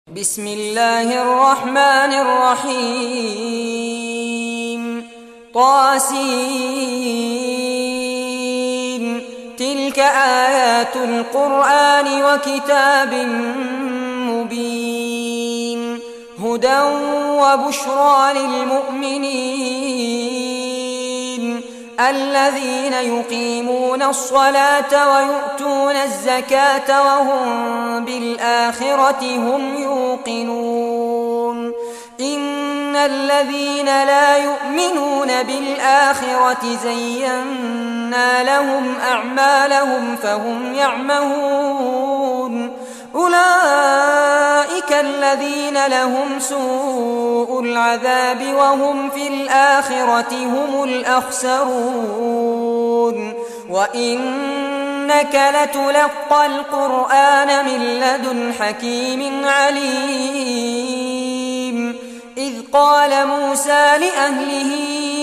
بسم الله الرحمن الرحيم طاسين تلك آيات القرآن وكتاب مبين هدى وبشرى للمؤمنين الذين يقيمون الصلاة ويؤتون الزكاة وهم بالآخرة هم يوقنون إن الذين لا يؤمنون بالآخرة زينا لهم أعمالهم فهم يعمهون أولئك الذين لهم سوء العذاب وهم في الآخرة هم الأخسرون وإنك لتلقى القرآن من لدن حكيم عليم إذ قال موسى لأهله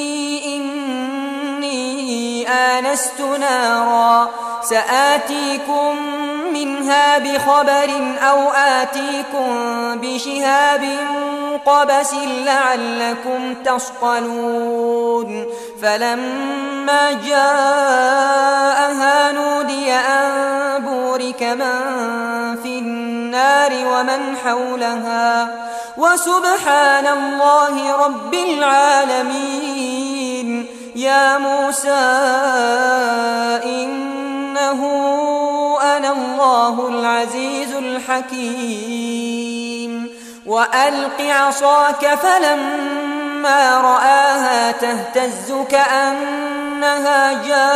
إني آنست نارا سآتيكم منها بخبر أو آتيكم بشهاب قبس لعلكم تصطلون فلما جاءها نودي أن بورك من في النار ومن حولها وسبحان الله رب العالمين يا موسى إنه أنا الله العزيز الحكيم وألق عصاك فلما رآها تهتز كأنها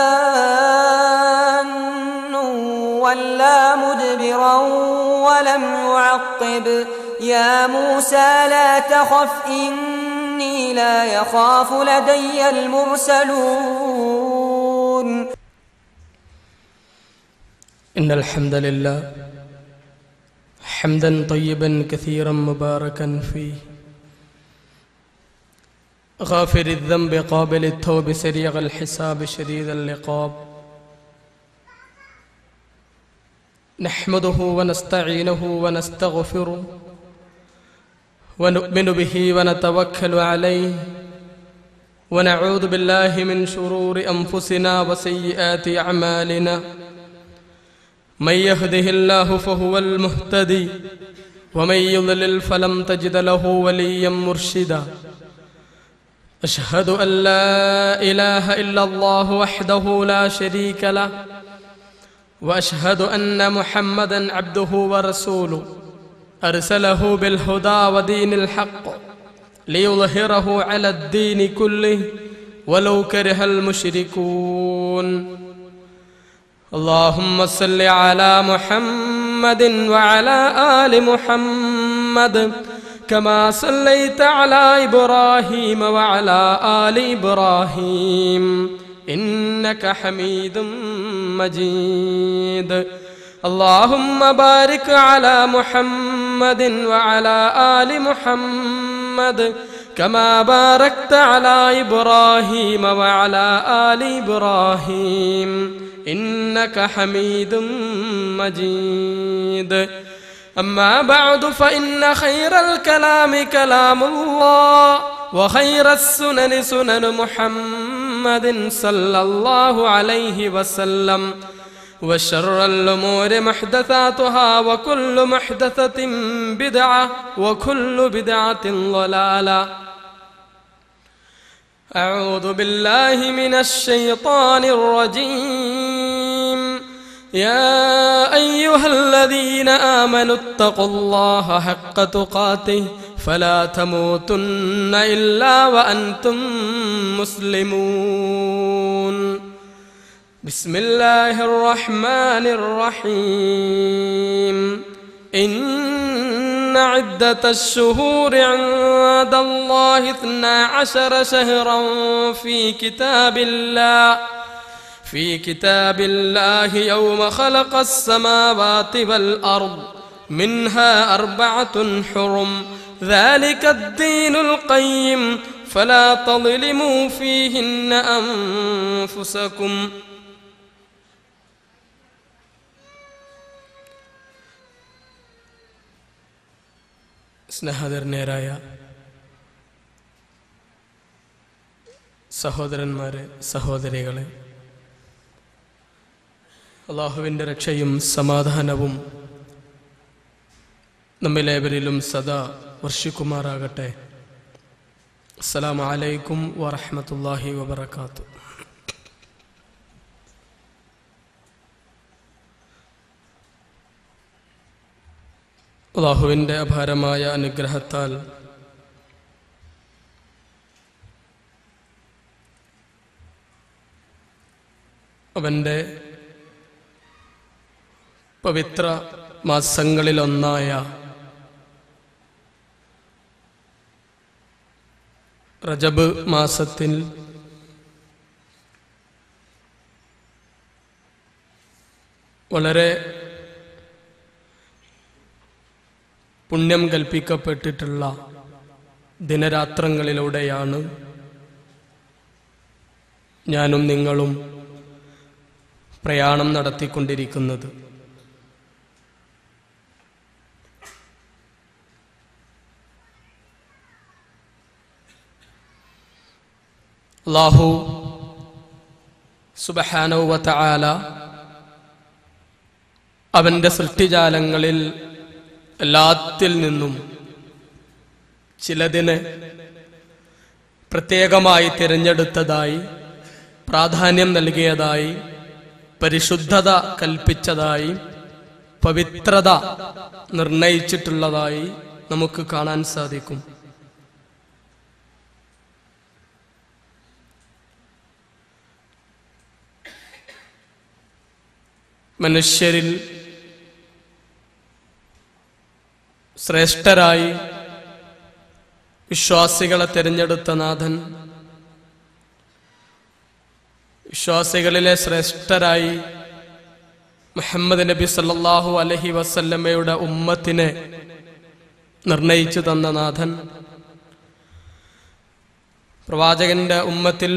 جان ولا مدبرا ولم يعقب يا موسى لا تخف إني لا يخاف لدي المرسلون إن الحمد لله حمدا طيبا كثيرا مباركا فيه غافر الذنب قابل التوب سريع الحساب شديد اللقاب نحمده ونستعينه ونستغفره ونؤمن به ونتوكل عليه ونعوذ بالله من شرور أنفسنا وسيئات أعمالنا من يهده الله فهو المهتدي ومن يضلل فلم تجد له وليا مرشدا أشهد أن لا إله إلا الله وحده لا شريك له وأشهد أن محمدا عبده ورسوله أرسله بالهدى ودين الحق ليظهره على الدين كله ولو كره المشركون اللهم صل على محمد وعلى آل محمد كما صليت على إبراهيم وعلى آل إبراهيم إنك حميد مجيد اللهم بارك على محمد وعلى آل محمد كما باركت على إبراهيم وعلى آل إبراهيم إنك حميد مجيد أما بعد فإن خير الكلام كلام الله وخير السنن سنن محمد صلى الله عليه وسلم وشر الأمور محدثاتها وكل محدثة بدعة وكل بدعة ضلالة أعوذ بالله من الشيطان الرجيم يا أيها الذين آمنوا اتقوا الله حق تقاته فلا تموتن إلا وأنتم مسلمون بسم الله الرحمن الرحيم إن عدة الشهور عند الله اثنا عشر شهرا في كتاب الله في كتاب الله يوم خلق السماوات والأرض منها أربعة حرم ذلك الدين القيم فلا تظلموا فيهن أنفسكم സ്നേഹധരണ്യരായ സഹോദരന്മാരെ സഹോദരികളെ അള്ളാഹുവിൻ്റെ രക്ഷയും സമാധാനവും നമ്മിലേവരിലും സദാ വർഷിക്കുമാറാകട്ടെ അസ്സലാമു അലൈക്കും വറഹ്മത്തുള്ളാഹി വബറകാത്തു അള്ളാഹുവിൻ്റെ അപാരമായ അനുഗ്രഹത്താൽ അവൻ്റെ പവിത്ര മാസങ്ങളിലൊന്നായ റജബ് മാസത്തിൽ വളരെ പുണ്യം കൽപ്പിക്കപ്പെട്ടിട്ടുള്ള ദിനരാത്രങ്ങളിലൂടെയാണ് ഞാനും നിങ്ങളും പ്രയാണം നടത്തിക്കൊണ്ടിരിക്കുന്നത് അള്ളാഹു സുബഹാനൗവത്ത ആല അവന്റെ സൃഷ്ടിജാലങ്ങളിൽ എല്ലാത്തിൽ നിന്നും ചിലതിന് പ്രത്യേകമായി തിരഞ്ഞെടുത്തതായി പ്രാധാന്യം നൽകിയതായി പരിശുദ്ധത കൽപ്പിച്ചതായി പവിത്രത നിർണയിച്ചിട്ടുള്ളതായി നമുക്ക് കാണാൻ സാധിക്കും മനുഷ്യരിൽ ശ്രേഷ്ഠരായി വിശ്വാസികളെ തിരഞ്ഞെടുത്ത നാഥൻ വിശ്വാസികളിലെ ശ്രേഷ്ഠരായി മുഹമ്മദ് നബി സല്ലല്ലാഹു അലഹി വസല്ലമ്മയുടെ ഉമ്മത്തിനെ നിർണയിച്ചു തന്ന നാഥൻ പ്രവാചകന്റെ ഉമ്മത്തിൽ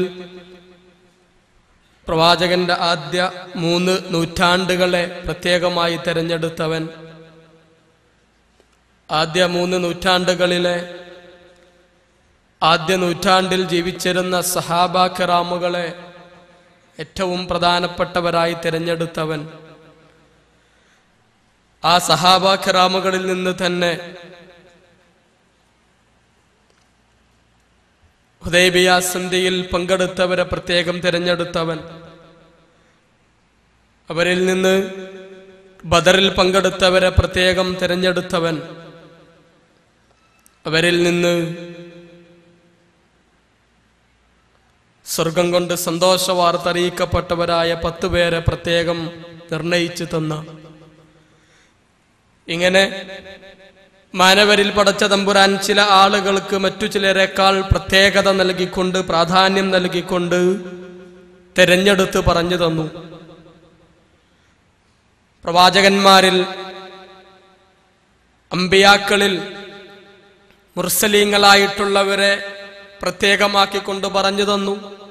പ്രവാചകന്റെ ആദ്യ മൂന്ന് നൂറ്റാണ്ടുകളെ പ്രത്യേകമായി തെരഞ്ഞെടുത്തവൻ ആദ്യ മൂന്ന് നൂറ്റാണ്ടുകളിലെ ആദ്യ നൂറ്റാണ്ടിൽ ജീവിച്ചിരുന്ന സഹാബ കിറാമുകളെ ഏറ്റവും പ്രധാനപ്പെട്ടവരായി തിരഞ്ഞെടുത്തവൻ ആ സഹാബ കിറാമുകളിൽ നിന്ന് തന്നെ ഹുദൈബിയ സന്ധിയിൽ പങ്കെടുത്തവരെ പ്രത്യേകം തിരഞ്ഞെടുത്തവൻ അവരിൽ നിന്ന് ബദറിൽ പങ്കെടുത്തവരെ പ്രത്യേകം തിരഞ്ഞെടുത്തവൻ അവരിൽ നിന്ന് സ്വർഗം കൊണ്ട് സന്തോഷ വാർത്ത അറിയിക്കപ്പെട്ടവരായ പത്തു പേരെ പ്രത്യേകം നിർണയിച്ചു തന്ന ഇങ്ങനെ മാനവരിൽ പടച്ച തമ്പുരാൻ ചില ആളുകൾക്ക് മറ്റു ചിലരെക്കാൾ പ്രത്യേകത നൽകിക്കൊണ്ട് പ്രാധാന്യം നൽകിക്കൊണ്ട് തെരഞ്ഞെടുത്ത് പറഞ്ഞു തന്നു പ്രവാചകന്മാരിൽ അമ്പിയാക്കളിൽ മുർസലീങ്ങളായിട്ടുള്ളവരെ പ്രത്യേകമാക്കിക്കൊണ്ട് പറഞ്ഞു തന്നു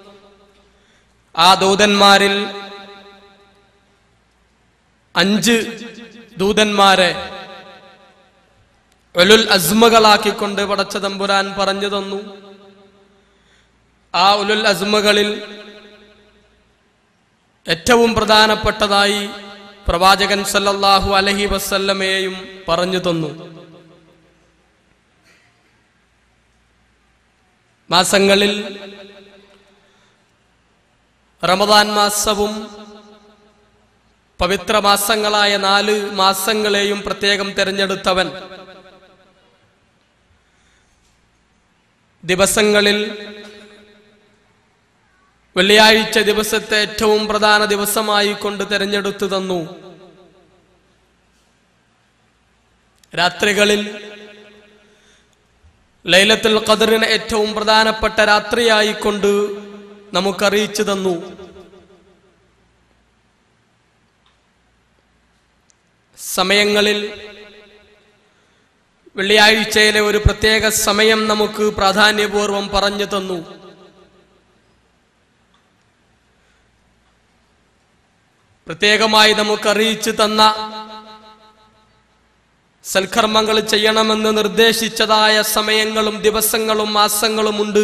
ആ ദൂതന്മാരിൽ അഞ്ച് ദൂതന്മാരെ ഒലുൽ അസ്മകളാക്കിക്കൊണ്ട് പടച്ച തമ്പുരാൻ പറഞ്ഞു തന്നു ആ ഉലുൽ അസ്മകളിൽ ഏറ്റവും പ്രധാനപ്പെട്ടതായി പ്രവാചകൻ സല്ലല്ലാഹു അലഹി വസല്ലമയെയും പറഞ്ഞു തന്നു മാസങ്ങളിൽ റമദാൻ മാസവും പവിത്ര മാസങ്ങളായ നാല് മാസങ്ങളെയും പ്രത്യേകം തിരഞ്ഞെടുത്തവൻ ദിവസങ്ങളിൽ വെള്ളിയാഴ്ച ദിവസത്തെ ഏറ്റവും പ്രധാന ദിവസമായി കൊണ്ട് തിരഞ്ഞെടുത്തു തന്നു രാത്രികളിൽ ലൈലത്തുൽ ഖദറിന് ഏറ്റവും പ്രധാനപ്പെട്ട രാത്രിയായി കൊണ്ട് നമുക്കറിയിച്ചു തന്നു സമയങ്ങളിൽ വെള്ളിയാഴ്ചയിലെ ഒരു പ്രത്യേക സമയം നമുക്ക് പ്രാധാന്യപൂർവം പറഞ്ഞു തന്നു പ്രത്യേകമായി നമുക്ക് അറിയിച്ചു തന്ന സൽക്കർമ്മങ്ങൾ ചെയ്യണമെന്ന് നിർദ്ദേശിച്ചതായ സമയങ്ങളും ദിവസങ്ങളും മാസങ്ങളുമുണ്ട്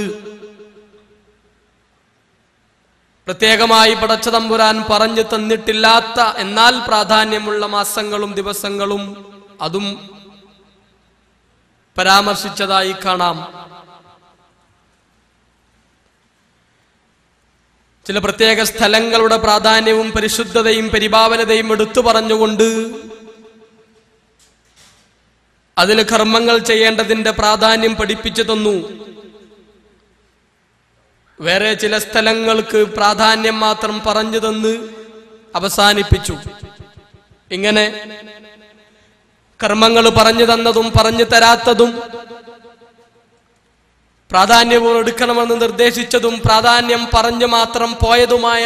പ്രത്യേകമായി പടച്ചതമ്പുരാൻ പറഞ്ഞു തന്നിട്ടില്ലാത്ത എന്നാൽ പ്രാധാന്യമുള്ള മാസങ്ങളും ദിവസങ്ങളും അതും പരാമർശിച്ചതായി കാണാം ചില പ്രത്യേക സ്ഥലങ്ങളുടെ പ്രാധാന്യവും പരിശുദ്ധതയും പരിഭാവനതയും എടുത്തു പറഞ്ഞുകൊണ്ട് അതിൽ കർമ്മങ്ങൾ ചെയ്യേണ്ടതിന്റെ പ്രാധാന്യം പഠിപ്പിച്ചു തന്നു വേറെ ചില സ്ഥലങ്ങൾക്ക് പ്രാധാന്യം മാത്രം പറഞ്ഞു തന്ന് അവസാനിപ്പിച്ചു ഇങ്ങനെ കർമ്മങ്ങൾ പറഞ്ഞു തന്നതും പറഞ്ഞു തരാത്തതും പ്രാധാന്യവും എടുക്കണമെന്ന് നിർദ്ദേശിച്ചതും പ്രാധാന്യം പറഞ്ഞു മാത്രം പോയതുമായ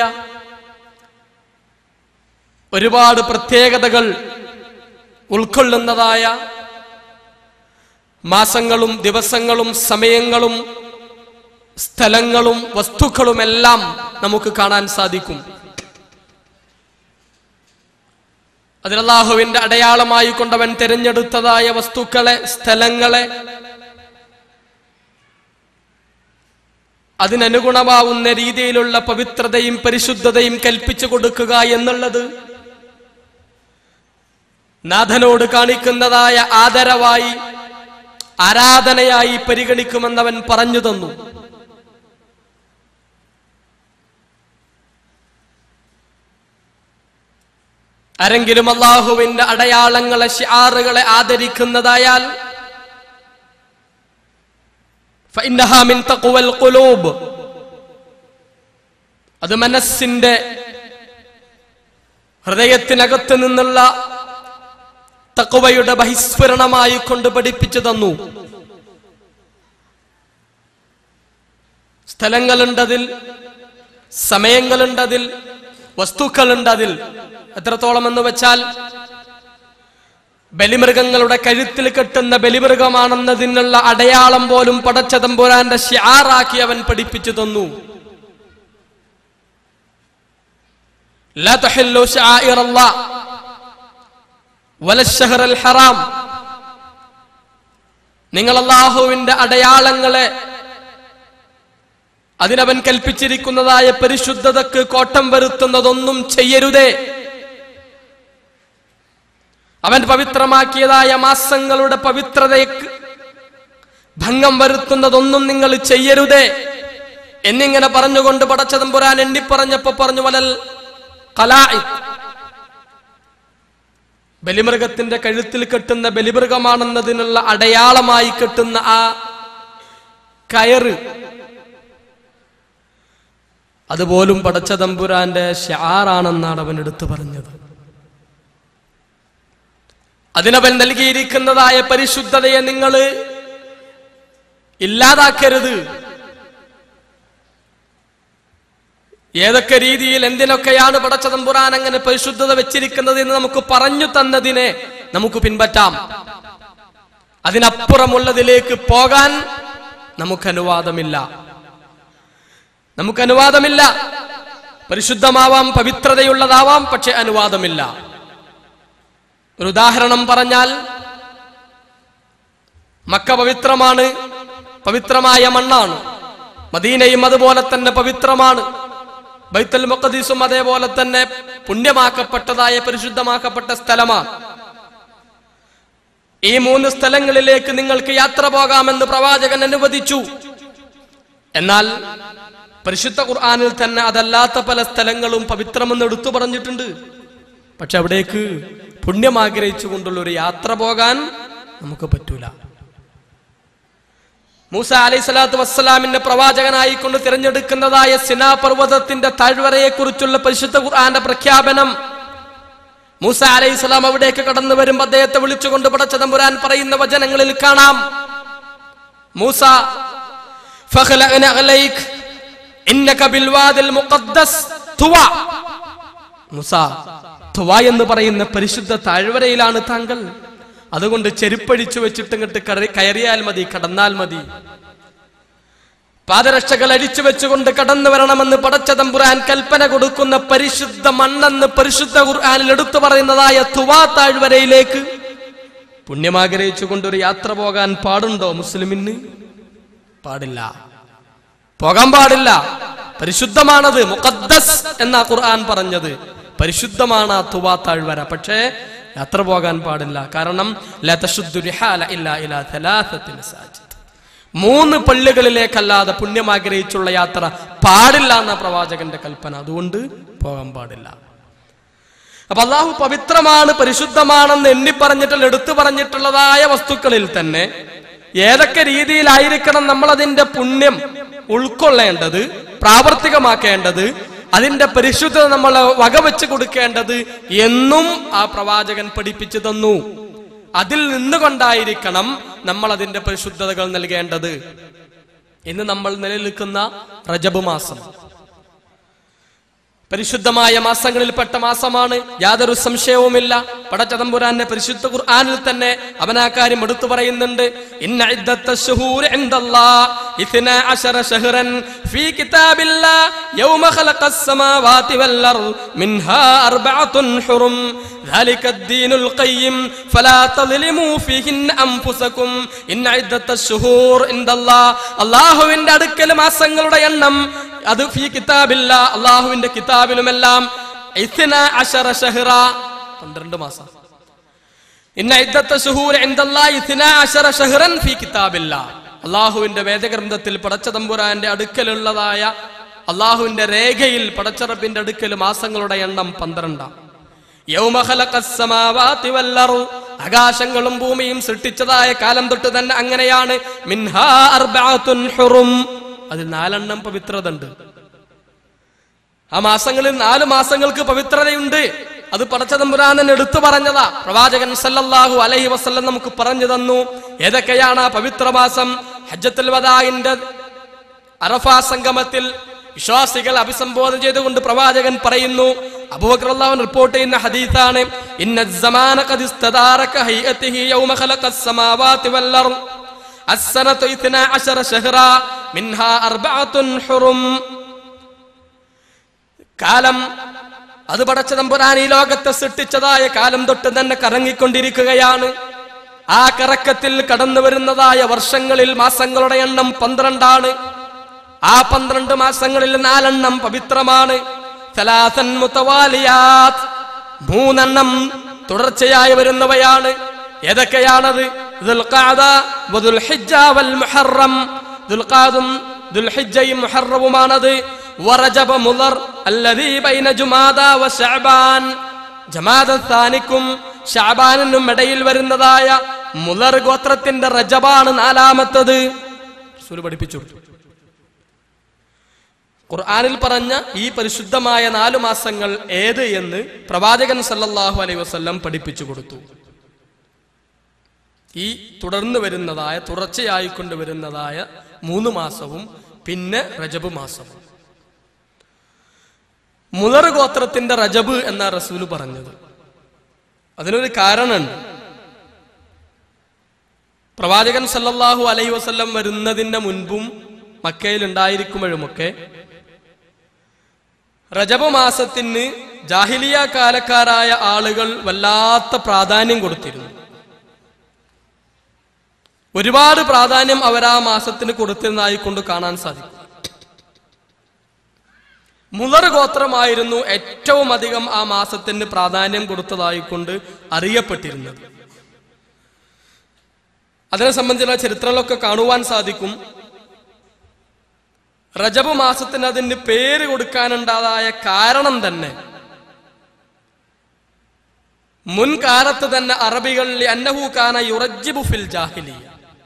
ഒരുപാട് പ്രത്യേകതകൾ ഉൾക്കൊള്ളുന്നതായ മാസങ്ങളും ദിവസങ്ങളും സമയങ്ങളും സ്ഥലങ്ങളും വസ്തുക്കളുമെല്ലാം നമുക്ക് കാണാൻ സാധിക്കും അതിൽ അള്ളാഹുവിന്റെ അടയാളമായി കൊണ്ടവൻ തിരഞ്ഞെടുത്തതായ വസ്തുക്കളെ സ്ഥലങ്ങളെ അതിനനുഗുണമാവുന്ന രീതിയിലുള്ള പവിത്രതയും പരിശുദ്ധതയും കൽപ്പിച്ചു കൊടുക്കുക എന്നുള്ളത് നാഥനോട് കാണിക്കുന്നതായ ആദരവായി ആരാധനയായി പരിഗണിക്കുമെന്നവൻ പറഞ്ഞു തന്നു ആരെങ്കിലും അള്ളാഹുവിന്റെ അടയാളങ്ങളെ ഷിആറുകളെ ആദരിക്കുന്നതായാൽ فإنها من تقوى القلوب അത് മനസ്സിന്റെ ഹൃദയത്തിനകത്ത് നിന്നുള്ള തക്കുവയുടെ ബഹിസ്ഫുരണമായി കൊണ്ട് പഠിപ്പിച്ചു തന്നു സ്ഥലങ്ങളുണ്ടതിൽ സമയങ്ങളുണ്ടതിൽ വസ്തുക്കളുണ്ടതിൽ എത്രത്തോളം എന്ന് വെച്ചാൽ ബലിമൃഗങ്ങളുടെ കഴുത്തിൽ കെട്ടുന്ന ബലിമൃഗമാണെന്നതിനുള്ള അടയാളം പോലും പടച്ചതമ്പുരാന്റെ ഷിയാറാക്കി അവൻ പഠിപ്പിച്ചു തന്നു لا تحلوا شعائر الله ولا الشهر الحرام നിങ്ങൾ അള്ളാഹുവിന്റെ അടയാളങ്ങളെ അതിനവൻ കൽപ്പിച്ചിരിക്കുന്നതായ പരിശുദ്ധതക്ക് കോട്ടം വരുത്തുന്നതൊന്നും ചെയ്യരുതേ അവൻ പവിത്രമാക്കിയതായ മാസങ്ങളുടെ പവിത്രതയ്ക്ക് ഭംഗം വരുത്തുന്നതൊന്നും നിങ്ങൾ ചെയ്യരുതേ എന്നിങ്ങനെ പറഞ്ഞുകൊണ്ട് പടച്ചതമ്പുരാൻ എണ്ണിപ്പറഞ്ഞപ്പോ പറഞ്ഞു വലൽ കലായി ബലിമൃഗത്തിന്റെ കഴുത്തിൽ കെട്ടുന്ന ബലിമൃഗമാണെന്നതിനുള്ള അടയാളമായി കെട്ടുന്ന ആ കയറ് അതുപോലും പടച്ചതമ്പുരാന്റെ ഷാറാണെന്നാണ് അവൻ എടുത്തു പറഞ്ഞത് അതിനവൻ നൽകിയിരിക്കുന്നതായ പരിശുദ്ധതയെ നിങ്ങൾ ഇല്ലാതാക്കരുത് ഏതൊക്കെ രീതിയിൽ എന്തിനൊക്കെയാണ് പടച്ചതമ്പുരാൻ അങ്ങനെ പരിശുദ്ധത വെച്ചിരിക്കുന്നത് എന്ന് നമുക്ക് പറഞ്ഞു തന്നതിനെ നമുക്ക് പിൻപറ്റാം അതിനപ്പുറമുള്ളതിലേക്ക് പോകാൻ നമുക്ക് അനുവാദമില്ല നമുക്ക് അനുവാദമില്ല പരിശുദ്ധമാവാം പവിത്രതയുള്ളതാവാം പക്ഷെ അനുവാദമില്ല ഒരു ഉദാഹരണം പറഞ്ഞാൽ മക്ക പവിത്രമാണ് പവിത്രമായ മണ്ണാണ് മദീനയും അതുപോലെ തന്നെ പവിത്രമാണ് ബൈത്തൽ മുഖദീസും അതേപോലെ തന്നെ പുണ്യമാക്കപ്പെട്ടതായ പരിശുദ്ധമാക്കപ്പെട്ട സ്ഥലമാണ് ഈ മൂന്ന് സ്ഥലങ്ങളിലേക്ക് നിങ്ങൾക്ക് യാത്ര പോകാമെന്ന് പ്രവാചകൻ അനുവദിച്ചു എന്നാൽ പരിശുദ്ധ ഖുർആാനിൽ തന്നെ അതല്ലാത്ത പല സ്ഥലങ്ങളും പവിത്രമെന്ന് എടുത്തു പറഞ്ഞിട്ടുണ്ട് പക്ഷെ അവിടേക്ക് പുണ്യം ആഗ്രഹിച്ചുകൊണ്ടുള്ള ഒരു യാത്ര പോകാൻ നമുക്ക് പറ്റൂല മൂസ അലൈഹി സ്വലാത്തു വസ്സലാമിന്റെ പ്രവാചകനായിക്കൊണ്ട് തിരഞ്ഞെടുക്കുന്നതായ സിനാ പർവ്വതത്തിന്റെ താഴ്വരയെ കുറിച്ചുള്ള പരിശുദ്ധ ഖുർആന്റെ പ്രഖ്യാപനം മൂസ അലൈഹി സ്വലാം അവിടേക്ക് കടന്നു വരുമ്പോൾ അദ്ദേഹത്തെ വിളിച്ചുകൊണ്ട് പടച്ചതമ്പുരാൻ പറയുന്ന വചനങ്ങളിൽ കാണാം മൂസ ഫഖ്ലഅന അലൈക് ഇന്നക ബിൽവാദിൽ മുഖദ്ദസ് തുവ മൂസ തുവ എന്ന് പറയുന്ന പരിശുദ്ധ താഴ്വരയിലാണ് താങ്കൾ അതുകൊണ്ട് ചെരുപ്പഴിച്ചു വെച്ചിട്ട് ഇങ്ങോട്ട് കറി- കയറിയാൽ മതി കടന്നാൽ മതി പാദരക്ഷകൾ അഴിച്ചു വെച്ചുകൊണ്ട് കടന്നു വരണമെന്ന് പടച്ച തമ്പുരാൻ കൽപ്പന കൊടുക്കുന്ന പരിശുദ്ധ മണ്ണെന്ന് പരിശുദ്ധ ഖുർആനിൽ എടുത്തു പറയുന്നതായ തുവാ താഴ്വരയിലേക്ക് പുണ്യമാഗ്രഹിച്ചുകൊണ്ട് ഒരു യാത്ര പോകാൻ പാടുണ്ടോ മുസ്ലിമിന് പാടില്ല പോകാൻ പാടില്ല പരിശുദ്ധമാണത് മുഖദ്ദസ് എന്നാ ഖുർആൻ പറഞ്ഞത് പരിശുദ്ധമാണ് ആ തുവാ താഴ്വര പക്ഷേ യാത്ര പോകാൻ പാടില്ല കാരണം ലാ തശുദ്ദു റിഹാല ഇല്ലാ ഇലാ തലാസത്തി മസാജിദ്. മൂന്ന് പള്ളികളിലേക്കല്ലാതെ പുണ്യം ആഗ്രഹിച്ചുള്ള യാത്ര പാടില്ല എന്ന പ്രവാചകന്റെ കൽപ്പന അതുകൊണ്ട് പോകാൻ പാടില്ല അപ്പൊ അള്ളാഹു പവിത്രമാണ് പരിശുദ്ധമാണെന്ന് എണ്ണി പറഞ്ഞിട്ടുള്ള എടുത്തു പറഞ്ഞിട്ടുള്ളതായ വസ്തുക്കളിൽ തന്നെ ഏതൊക്കെ രീതിയിലായിരിക്കണം നമ്മൾ അതിന്റെ പുണ്യം ഉൾക്കൊള്ളേണ്ടത് പ്രാവർത്തികമാക്കേണ്ടത് അതിന്റെ പരിശുദ്ധത നമ്മൾ വകവെച്ച് കൊടുക്കേണ്ടത് എന്നും ആ പ്രവാചകൻ പഠിപ്പിച്ചു തന്നു അതിൽ നിന്നുകൊണ്ടായിരിക്കണം നമ്മൾ അതിന്റെ പരിശുദ്ധതകൾ നൽകേണ്ടത് ഇന്ന് നമ്മൾ നിലനിൽക്കുന്ന റജബ് മാസം പരിശുദ്ധമായ മാസങ്ങളിൽപ്പെട്ട മാസമാണ് യാതൊരു സംശയവുമില്ല പടച്ചതമ്പുരാന്റെ പരിശുദ്ധ ഖുർആനിൽ തന്നെ അവൻ ആ കാര്യം എടുത്തു പറയുന്നുണ്ട് ഇന്ന ഇദ്ദത്ത ശുഹൂരി ഇൻദല്ലാഹ് ഇത്ന അശറ ശഹ്റൻ ഫീ കിതാബില്ലാഹ് യൗമ ഖലഖസ് സമാവാതി വൽ അർദ് മിൻഹാ അർബഅത്തുൻ ഹുറും ذلك الدين القيم فلا تظلموا فيهن أنفسكم إن عدة الشهور عند الله അള്ളാഹുവിന്റെ അടുക്കൽ മാസങ്ങളുടെ എണ്ണം അത് ഫീ കിതാബില്ല അള്ളാഹുവിന്റെ കിതാബിലുമെല്ലാം ഇത്ന അശറ ഷഹ്റ പന്ത്രണ്ട് മാസം ഇന്ന ഇദ്ദത്ത ശുഹൂർ ഇൻദല്ലാഹി ഇത്ന അശറ ഷഹ്റൻ ഫീ കിതാബില്ല അള്ളാഹുവിന്റെ വേദഗ്രന്ഥത്തിൽ പടച്ച തമ്പുരാന്റെ അടുക്കലുള്ളതായ അള്ളാഹുവിന്റെ രേഖയിൽ പടച്ചറപ്പിന്റെ അടുക്കൽ മാസങ്ങളുടെ എണ്ണം പന്ത്രണ്ടാം യൗമ ഖലഖസ് സമാവാതി വൽ അർദ്. ആകാശങ്ങളും ഭൂമിയും സൃഷ്ടിച്ചതായ കാലം തൊട്ട് തന്നെ അങ്ങനെയാണ് മിൻഹാ അർബഅത്തുൻ ഹുറും അതിൽ നാലെണ്ണം പവിത്രത ഉണ്ട് ആ മാസങ്ങളിൽ നാല് മാസങ്ങൾക്ക് പവിത്രതയുണ്ട് അത് പടച്ചതമ്പുരാനൻ എടുത്തു പറഞ്ഞതാ പ്രവാചകൻ സല്ലല്ലാഹു അലൈഹി വസല്ലം നമുക്ക് പറഞ്ഞു തന്നു ഏതൊക്കെയാണ് ആ പവിത്ര മാസം ഹജ്ജത്തുൽ വദാഇന്റെ അറഫ സംഗമത്തിൽ വിശ്വാസികൾ അഭിസംബോധന ചെയ്തുകൊണ്ട് പ്രവാചകൻ പറയുന്നു അബൂബക്കർ അള്ളാഹു റിപ്പോർട്ട് ചെയ്യുന്ന ഹദീസാണ് ഇന്ന الزمان قد استدارك هيئته يوم خلق السماوات والأرض السنة 12 شهرا منها أربعة حرم കാലം അത് പടച്ച തമ്പുരാൻ ഈ ലോകത്തെ സൃഷ്ടിച്ചതായ കാലം തൊട്ട് തന്നെ കറങ്ങിക്കൊണ്ടിരിക്കുകയാണ് ആ കറക്കത്തിൽ കടന്നു വരുന്നതായ വർഷങ്ങളിൽ മാസങ്ങളുടെ എണ്ണം പന്ത്രണ്ടാണ് ആ പന്ത്രണ്ട് മാസങ്ങളിൽ നാലെണ്ണം പവിത്രമാണ് സലാസൻ മുത്തവാലിയാത്ത് മൂന്നെണ്ണം തുടർച്ചയായി വരുന്നവയാണ് ഏതൊക്കെയാണത് ദുൽഖഅദ വദുൽഹിജ്ജ വൽ മുഹറം ദുൽഖാദും ദുൽഹിജ്ജയും മുഹറവുമാണത് വറജബ മുദർ അല്ലദീ ബൈന ജുമാദ വ ശഅബാൻ ജമാദ ഥാനിക്കും ഷാബാനിനും ഇടയിൽ വരുന്നതായ മുലർ ഗോത്രത്തിന്റെ റജബാണ് നാലാമത്തത് റസൂല് പഠിപ്പിച്ചു കൊടുത്തു ഖുർആനിൽ പറഞ്ഞ ഈ പരിശുദ്ധമായ നാലു മാസങ്ങൾ ഏത് എന്ന് പ്രവാചകൻ സല്ലല്ലാഹു അലൈഹി വസല്ലം പഠിപ്പിച്ചു കൊടുത്തു ഈ തുടർന്ന് വരുന്നതായ തുടർച്ചയായി കൊണ്ടുവരുന്നതായ മൂന്ന് മാസവും പിന്നെ റജബ് മാസവും മുലർ ഗോത്രത്തിന്റെ റജബ് എന്ന റസൂല് പറഞ്ഞത് അതിനൊരു കാരണമുണ്ട് പ്രവാചകൻ സല്ലല്ലാഹു അലൈഹി വസല്ലം വരുന്നതിന്റെ മുൻപും മക്കയിൽ ഉണ്ടായിരിക്കുമ്പോഴുമൊക്കെ റജബ് മാസത്തിന് ജാഹിലിയ കാലക്കാരായ ആളുകൾ വല്ലാത്ത പ്രാധാന്യം കൊടുത്തിരുന്നു ഒരുപാട് പ്രാധാന്യം അവർ ആ മാസത്തിന് കൊടുത്തിരുന്നതായി കൊണ്ട് കാണാൻ സാധിക്കും മുലർ ഗോത്രമായിരുന്നു ഏറ്റവും അധികം ആ മാസത്തിന് പ്രാധാന്യം കൊടുത്തതായിക്കൊണ്ട് അറിയപ്പെട്ടിരുന്നത് അതിനെ സംബന്ധിച്ചുള്ള ചരിത്രങ്ങളൊക്കെ കാണുവാൻ സാധിക്കും റജബ് മാസത്തിന് അതിന് പേര് കൊടുക്കാനുണ്ടാതായ കാരണം തന്നെ മുൻകാലത്ത് തന്നെ അറബികളിൽ അന്നഹു കാന യുറജിബു ഫിൽ ജാഹിലിയ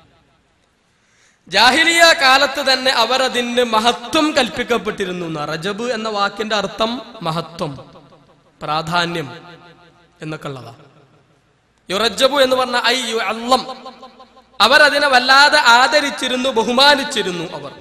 ജാഹിലിയ കാലത്ത് തന്നെ അവർ അതിന് മഹത്വം കൽപ്പിക്കപ്പെട്ടിരുന്നു എന്ന്. റജബ് എന്ന വാക്കിന്റെ അർത്ഥം മഹത്വം പ്രാധാന്യം എന്നൊക്കെ ഉള്ളതാ യുറജബു എന്ന് പറഞ്ഞ ഐ യു അള്ളം അവരതിനെ വല്ലാതെ ആദരിച്ചിരുന്നു ബഹുമാനിച്ചിരുന്നു അവർ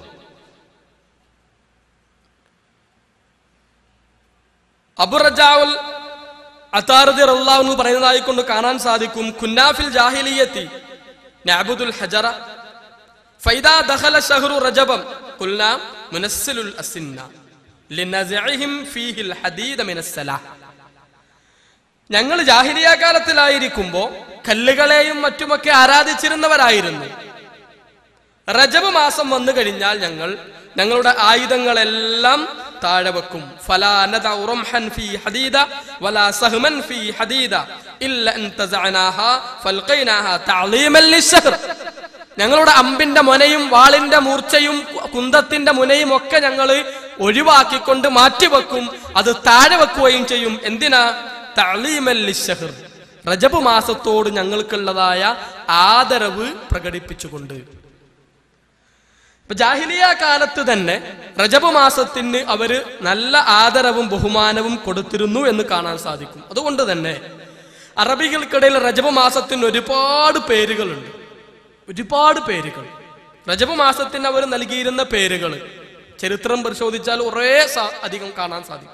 അബുറജാവുൽ അതാറദി റല്ലാഹു എന്ന് പറയുന്നതായി കൊണ്ട് കാണാൻ സാധിക്കും കുന്നാഫിൽ ജാഹിലിയത്തി നഅബുദുൽ ഹജറ ഫൈദാ ദഖല ഷഹ്റു റജബം ഖുൽന മുനസ്സിലുൽ അസിന്ന ലിനസിഇഹിം ഫീഹിൽ ഹദീദ മിനസ്സലാഹ് ഞങ്ങൾ ജാഹിലിയ കാലത്തിലായിരിക്കുമ്പോ കല്ലുകളെയും മറ്റുമൊക്കെ ആരാധിച്ചിരുന്നവരായിരുന്നു റജബ് മാസം വന്നു കഴിഞ്ഞാൽ ഞങ്ങൾ ഞങ്ങളുടെ ആയുധങ്ങളെല്ലാം താഴെ വെക്കും ഫലാ നദഉ റംഹൻ ഫീ ഹദീദ വലാ സഹ്മൻ ഫീ ഹദീദ ഇല്ല അൻ തസഅനാഹാ ഫൽഖൈനാഹാ തഅലീമൻ ലിശ്ശഹർ ഞങ്ങളുടെ അമ്പിന്റെ മുനയും വാളിന്റെ മൂർച്ചയും കുന്തത്തിന്റെ മുനയും ഒക്കെ ഞങ്ങൾ ഒഴിവാക്കിക്കൊണ്ട് മാറ്റിവെക്കും അത് താഴെ വെക്കുകയും ചെയ്യും എന്തിനാ തഅലീമൻ ലിശ്ശഹർ റജബ് മാസത്തോട് ഞങ്ങൾക്കുള്ളതായ ആദരവ് പ്രകടിപ്പിച്ചുകൊണ്ട് ഇപ്പൊ ജാഹിലിയ കാലത്ത് തന്നെ റജബ് മാസത്തിന് അവര് നല്ല ആദരവും ബഹുമാനവും കൊടുത്തിരുന്നു എന്ന് കാണാൻ സാധിക്കും അതുകൊണ്ട് തന്നെ അറബികൾക്കിടയിൽ റജബ് മാസത്തിന് ഒരുപാട് പേരുകളുണ്ട് ഒരുപാട് പേരുകൾ റജബ് മാസത്തിന് അവർ നൽകിയിരുന്ന പേരുകൾ ചരിത്രം പരിശോധിച്ചാൽ കുറേ സ- അധികം കാണാൻ സാധിക്കും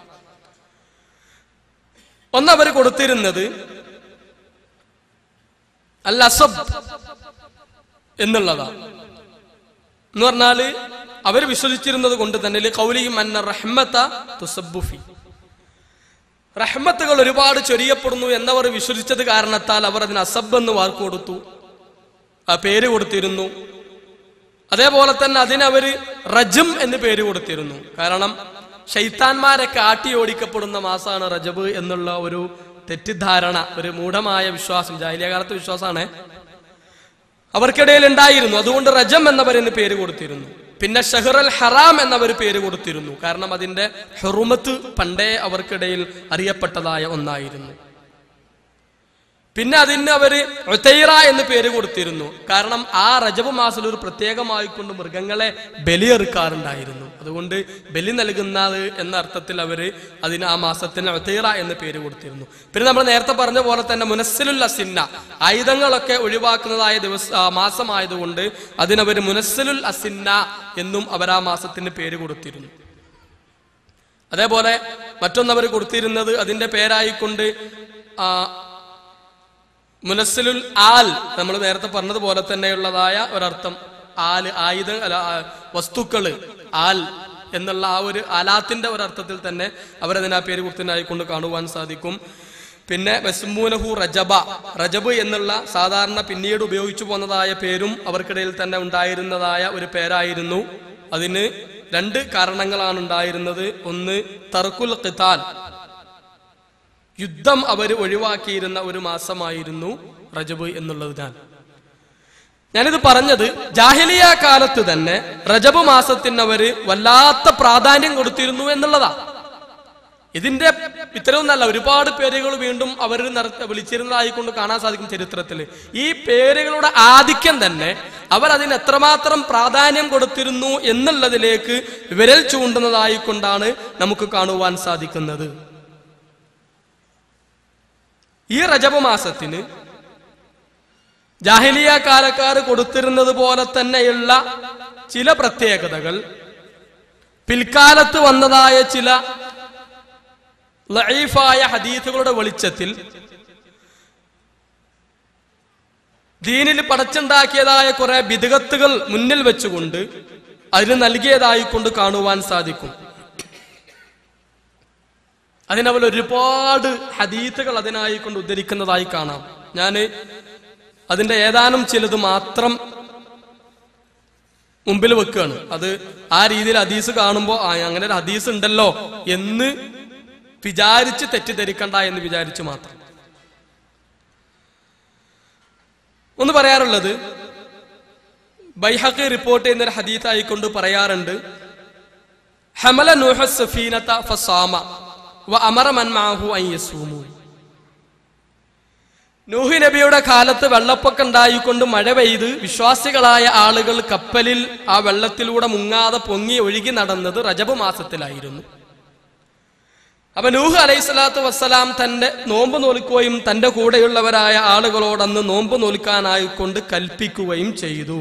ഒന്ന് അവർ കൊടുത്തിരുന്നത് അൽ അസബ് എന്നുള്ളതാണ് എന്ന് പറഞ്ഞാല് അവർ വിശ്വസിച്ചിരുന്നത് കൊണ്ട് തന്നെ കൗലിയും അന്ന റഹ്മത്ത തുസബ്ബുഫി റഹ്മത്തുകൾ ഒരുപാട് ചൊരിയപ്പെടുന്നു എന്നവർ വിശ്വസിച്ചത് കാരണത്താൽ അവർ അതിന് അസബ് എന്ന് വാക്ക് കൊടുത്തു ആ പേര് കൊടുത്തിരുന്നു അതേപോലെ തന്നെ അതിനവര് റജം എന്ന് പേര് കൊടുത്തിരുന്നു കാരണം ഷെയ്ത്താന്മാരെ കാട്ടി ഓടിക്കപ്പെടുന്ന മാസമാണ് റജബ് എന്നുള്ള ഒരു തെറ്റിദ്ധാരണ ഒരു മൂഢമായ വിശ്വാസം ജാഹിലിയ കാലത്തെ വിശ്വാസമാണ് അവർക്കിടയിൽ ഉണ്ടായിരുന്നു അതുകൊണ്ട് റജം എന്നവരെന്ന് പേര് കൊടുത്തിരുന്നു പിന്നെ ഷഹ്റൽ ഹറാം എന്നവർ പേര് കൊടുത്തിരുന്നു കാരണം അതിന്റെ ഹെറുമത്ത് പണ്ടേ അവർക്കിടയിൽ അറിയപ്പെട്ടതായ ഒന്നായിരുന്നു പിന്നെ അതിന് അവര് ഉത്തൈറ എന്ന് പേര് കൊടുത്തിരുന്നു കാരണം ആ റജബ് മാസത്തിൽ ഒരു പ്രത്യേകമായിക്കൊണ്ട് മൃഗങ്ങളെ ബലിയെറുക്കാറുണ്ടായിരുന്നു അതുകൊണ്ട് ബലി നൽകുന്നത് എന്ന അർത്ഥത്തിൽ അവര് അതിന് ആ മാസത്തിന് ഉത്തൈറ എന്ന് പേര് കൊടുത്തിരുന്നു പിന്നെ നമ്മൾ നേരത്തെ പറഞ്ഞ പോലെ തന്നെ മുനസ്സിലുൽ അസിന്ന ആയുധങ്ങളൊക്കെ ഒഴിവാക്കുന്നതായ ദിവസ ആ മാസമായതുകൊണ്ട് അതിനവർ മുനസ്സിലുൽ അസിന്ന എന്നും അവർ ആ മാസത്തിന് പേര് കൊടുത്തിരുന്നു അതേപോലെ മറ്റൊന്നവർ കൊടുത്തിരുന്നത് അതിന്റെ പേരായിക്കൊണ്ട് ആ മുനസ്സിലുൽ ആൽ നമ്മൾ നേരത്തെ പറഞ്ഞതുപോലെ തന്നെയുള്ളതായ ഒരർത്ഥം ആല് ആയുധ അല്ല ആ, വസ്തുക്കള് ആൽ എന്നുള്ള ആ ഒരു ആലാത്തിന്റെ ഒരർത്ഥത്തിൽ തന്നെ അവരതിന് ആ പേര് കുർത്തിനായിക്കൊണ്ട് കാണുവാൻ സാധിക്കും പിന്നെ വെസ്മൂനഹു റജബ റജബ് എന്നുള്ള സാധാരണ പിന്നീട് ഉപയോഗിച്ചു പോന്നതായ പേരും അവർക്കിടയിൽ തന്നെ ഉണ്ടായിരുന്നതായ ഒരു പേരായിരുന്നു അതിന് രണ്ട് കാരണങ്ങളാണ് ഉണ്ടായിരുന്നത് ഒന്ന് തർക്കുൽ ഖിതാൽ യുദ്ധം അവർ ഒഴിവാക്കിയിരുന്ന ഒരു മാസമായിരുന്നു റജബ് എന്നുള്ളത് ഞാൻ ഞാനിത് പറഞ്ഞത് ജാഹിലിയ കാലത്ത് തന്നെ റജബ് മാസത്തിന് അവര് വല്ലാത്ത പ്രാധാന്യം കൊടുത്തിരുന്നു എന്നുള്ളതാ ഇതിന്റെ ഇത്തരമൊന്നല്ല ഒരുപാട് പേരുകൾ വീണ്ടും അവർ നടത്ത വിളിച്ചിരുന്നതായിക്കൊണ്ട് കാണാൻ സാധിക്കും ചരിത്രത്തിൽ ഈ പേരുകളുടെ ആധിക്യം തന്നെ അവർ അതിന് എത്രമാത്രം പ്രാധാന്യം കൊടുത്തിരുന്നു എന്നുള്ളതിലേക്ക് വിരൽ ചൂണ്ടുന്നതായിക്കൊണ്ടാണ് നമുക്ക് കാണുവാൻ സാധിക്കുന്നത് ഈ റജബ് മാസത്തിന് ജാഹിലിയ കാലക്കാർ കൊടുത്തിരുന്നത് പോലെ തന്നെയുള്ള ചില പ്രത്യേകതകൾ പിൽക്കാലത്ത് വന്നതായ ചില ലൈഫായ ഹദീസുകളുടെ വെളിച്ചത്തിൽ ദീനിൽ പടച്ചുണ്ടാക്കിയതായ കുറെ ബിദഗത്തുകൾ മുന്നിൽ വെച്ചുകൊണ്ട് അതിന് നൽകിയതായിക്കൊണ്ട് കാണുവാൻ സാധിക്കും അതിനവൽ ഒരുപാട് ഹദീത്തുകൾ അതിനായി കൊണ്ട് ഉദ്ധരിക്കുന്നതായി കാണാം ഞാൻ അതിന്റെ ഏതാനും ചിലത് മാത്രം മുമ്പിൽ വെക്കുകയാണ് അത് ആ രീതിയിൽ ഹദീസ് കാണുമ്പോൾ ആ അങ്ങനെ ഒരു ഹദീസ് ഉണ്ടല്ലോ എന്ന് വിചാരിച്ച് തെറ്റിദ്ധരിക്കണ്ട എന്ന് വിചാരിച്ച് മാത്രം ഒന്ന് പറയാറുള്ളത് ബൈഹഖി റിപ്പോർട്ട് ചെയ്യുന്ന ഒരു ഹദീത്ത് ആയിക്കൊണ്ട് പറയാറുണ്ട് ഹമല നൂഹ സഫീനത ഫസാമ വ അമറ മൻ മാഹു അൻ യസൂമു നൂഹി നബിയുടെ കാലത്ത് വെള്ളപ്പൊക്കം ഉണ്ടായിക്കൊണ്ട് മഴ പെയ്ത് വിശ്വാസികളായ ആളുകൾ കപ്പലിൽ ആ വെള്ളത്തിലൂടെ മുങ്ങാതെ പൊങ്ങി ഒഴുകി നടന്നത് റജബ് മാസത്തിലായിരുന്നു അപ്പൊ നൂഹ് അലൈഹി സ്വലാത്തു വസ്സലാം തന്റെ നോമ്പ് നോൽക്കുകയും തന്റെ കൂടെയുള്ളവരായ ആളുകളോടന്ന് നോമ്പ് നോൽക്കാനായിക്കൊണ്ട് കൽപ്പിക്കുകയും ചെയ്തു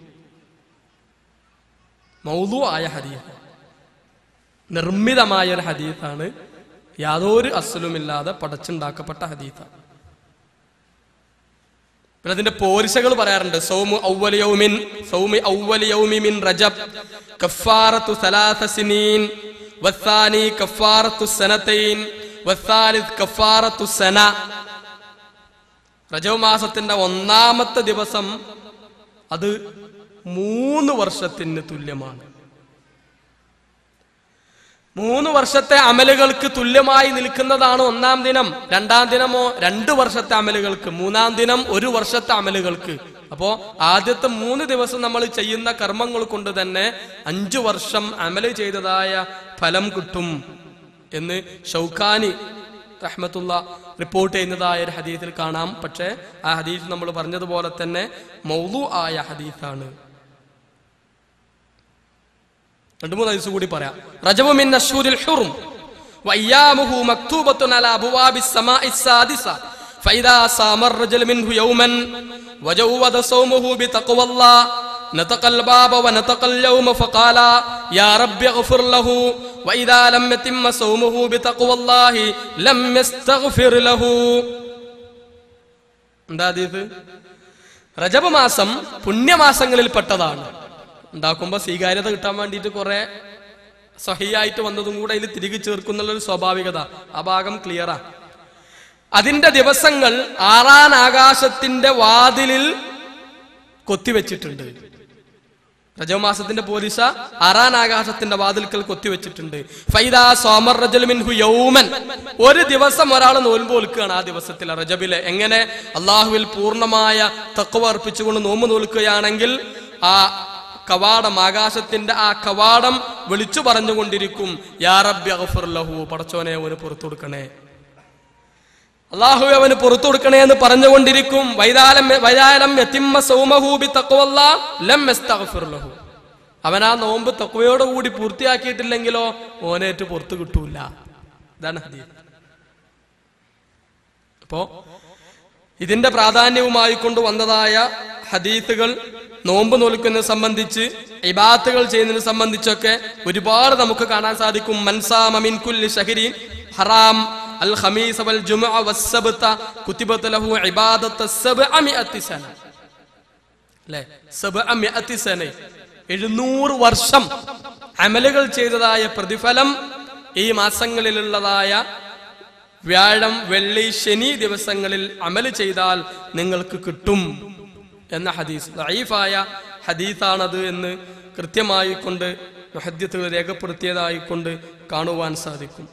മൗലു ആയ ഹദീസ് നിർമ്മിതമായ ഒരു ഹദീസാണ് യാതൊരു അസലുമില്ലാതെ പടച്ചുണ്ടാക്കപ്പെട്ട ഹദീസാണ് പിന്നെ അതിന്റെ പോരിശകൾ പറയാറുണ്ട് സൗമു ഔവല യൗമിൻ സൗമി ഔവല യൗമി മിൻ റജബ് കഫാറത്തു സലാസ സിനീൻ വസ്സാനി കഫാറത്തു സനതൈൻ വസ്സാലിസ് കഫാറത്തു സന റജബ് മാസത്തിന്റെ ഒന്നാമത്തെ ദിവസം അത് മൂന്ന് വർഷത്തിന് തുല്യമാണ് മൂന്ന് വർഷത്തെ അമലുകൾക്ക് തുല്യമായി നിൽക്കുന്നതാണ് ഒന്നാം ദിനം രണ്ടാം ദിനമോ രണ്ട് വർഷത്തെ അമലുകൾക്ക് മൂന്നാം ദിനം ഒരു വർഷത്തെ അമലുകൾക്ക് അപ്പോ ആദ്യത്തെ മൂന്ന് ദിവസം നമ്മൾ ചെയ്യുന്ന കർമ്മങ്ങൾ കൊണ്ട് തന്നെ അഞ്ചു വർഷം അമല് ചെയ്തതായ ഫലം കിട്ടും എന്ന് ഷൗക്കാനി റഹ്മത്തുള്ള റിപ്പോർട്ട് ചെയ്യുന്നതായ ഒരു ഹദീസിൽ കാണാം പക്ഷേ ആ ഹദീസ് നമ്മൾ പറഞ്ഞതുപോലെ തന്നെ മൗലു ആയ ഹദീസാണ് രണ്ട് മൂന്ന് ദിവസം കൂടി പറയാം റജബു മിൻ അശ്ഹുരിൽ ഹുറും വയ്യാമുഹു മക്തൂബത്തുൻ അലാ അബ്വാബി السماء السادسة فإذا صام الرجل منه يوما وجود صومه بتقوى الله نطق الباب ونطق اليوم فقال يا رب اغفر له وإذا لم يتم صومه بتقوى الله لم يستغفر له എന്താ ഇത് റജബ് മാസം പുണ്യമാസങ്ങളിൽപ്പെട്ടതാണ് ഉണ്ടാക്കുമ്പോൾ സ്വീകാര്യത കിട്ടാൻ വേണ്ടിയിട്ട് കുറെ സഹിയായിട്ട് വന്നതും കൂടെ ഇതിൽ തിരികെ ചേർക്കുന്നുള്ളൊരു സ്വാഭാവികത ആ ഭാഗം ക്ലിയറാ അതിന്റെ ദിവസങ്ങൾ ആറാൻ ആകാശത്തിന്റെ വാതിലിൽ കൊത്തിവെച്ചിട്ടുണ്ട് രജമാസത്തിന്റെ പോലീസ ആറാൻ ആകാശത്തിന്റെ വാതിൽക്കൽ കൊത്തിവെച്ചിട്ടുണ്ട് ഫൈദാ സോമർ റജൽ മിൻഹു യൗമൻ ഒരു ദിവസം ഒരാൾ നോൽമ്പ് നോൽക്കുകയാണ് ആ ദിവസത്തിൽ റജബില് എങ്ങനെ അള്ളാഹുവിൽ പൂർണ്ണമായ തക്കവ അർപ്പിച്ചുകൊണ്ട് നോമ്പ് നോൽക്കുകയാണെങ്കിൽ ആ കവാടം ആകാശത്തിന്റെ ആ കവാടം വിളിച്ചു പറഞ്ഞുകൊണ്ടിരിക്കും യാ റബ്ബി അഗ്ഫിർ ലഹു പടച്ചോനെ അവന് പുറത്തു കൊടുക്കണേ അള്ളാഹു അവന് പുറത്തു കൊടുക്കണേ എന്ന് പറഞ്ഞുകൊണ്ടിരിക്കും വൈതാലം വൈതാലം യതിമ്മ സൗമഹൂബി തഖ്വല്ല ലം യസ്തഗ്ഫിർ ലഹു അവൻ ആ നോമ്പ് തക്വയോടുകൂടി പൂർത്തിയാക്കിയിട്ടില്ലെങ്കിലോ ഓനേറ്റ് പുറത്തു കിട്ടൂല ഇതാണ് ഹദീസ് അപ്പോ ഇതിന്റെ പ്രാധാന്യവുമായി കൊണ്ടുവന്നതായ ഹദീസുകൾ നോമ്പ് നോൽക്കുന്നതിനെ സംബന്ധിച്ച് ഇബാത്തുകൾ ചെയ്യുന്നതിനെ സംബന്ധിച്ചൊക്കെ ഒരുപാട് നമുക്ക് കാണാൻ സാധിക്കും മൻസാമ മിൻ കുല്ലി ഷഹരി ഹറാം അൽ ഖമീസ വൽ ജുമുഅ വസ്സബ്ത കുതിബത ലഹു ഇബാദത്ത സബ്അ മിഅത്തി സന അല്ലേ സബ്അ മിഅത്തി സന എഴുന്നൂറ് വർഷം അമലുകൾ ചെയ്തതായ പ്രതിഫലം ഈ മാസങ്ങളിലുള്ളതായ വ്യാഴം വെള്ളി ശനി ദിവസങ്ങളിൽ അമല് ചെയ്താൽ നിങ്ങൾക്ക് കിട്ടും എന്ന ഹദീസ് ലൈഫായ ഹദീസാണത് എന്ന് കൃത്യമായി കൊണ്ട് മുഹദ്യത്തുകൾ രേഖപ്പെടുത്തിയതായി കൊണ്ട് കാണുവാൻ സാധിക്കും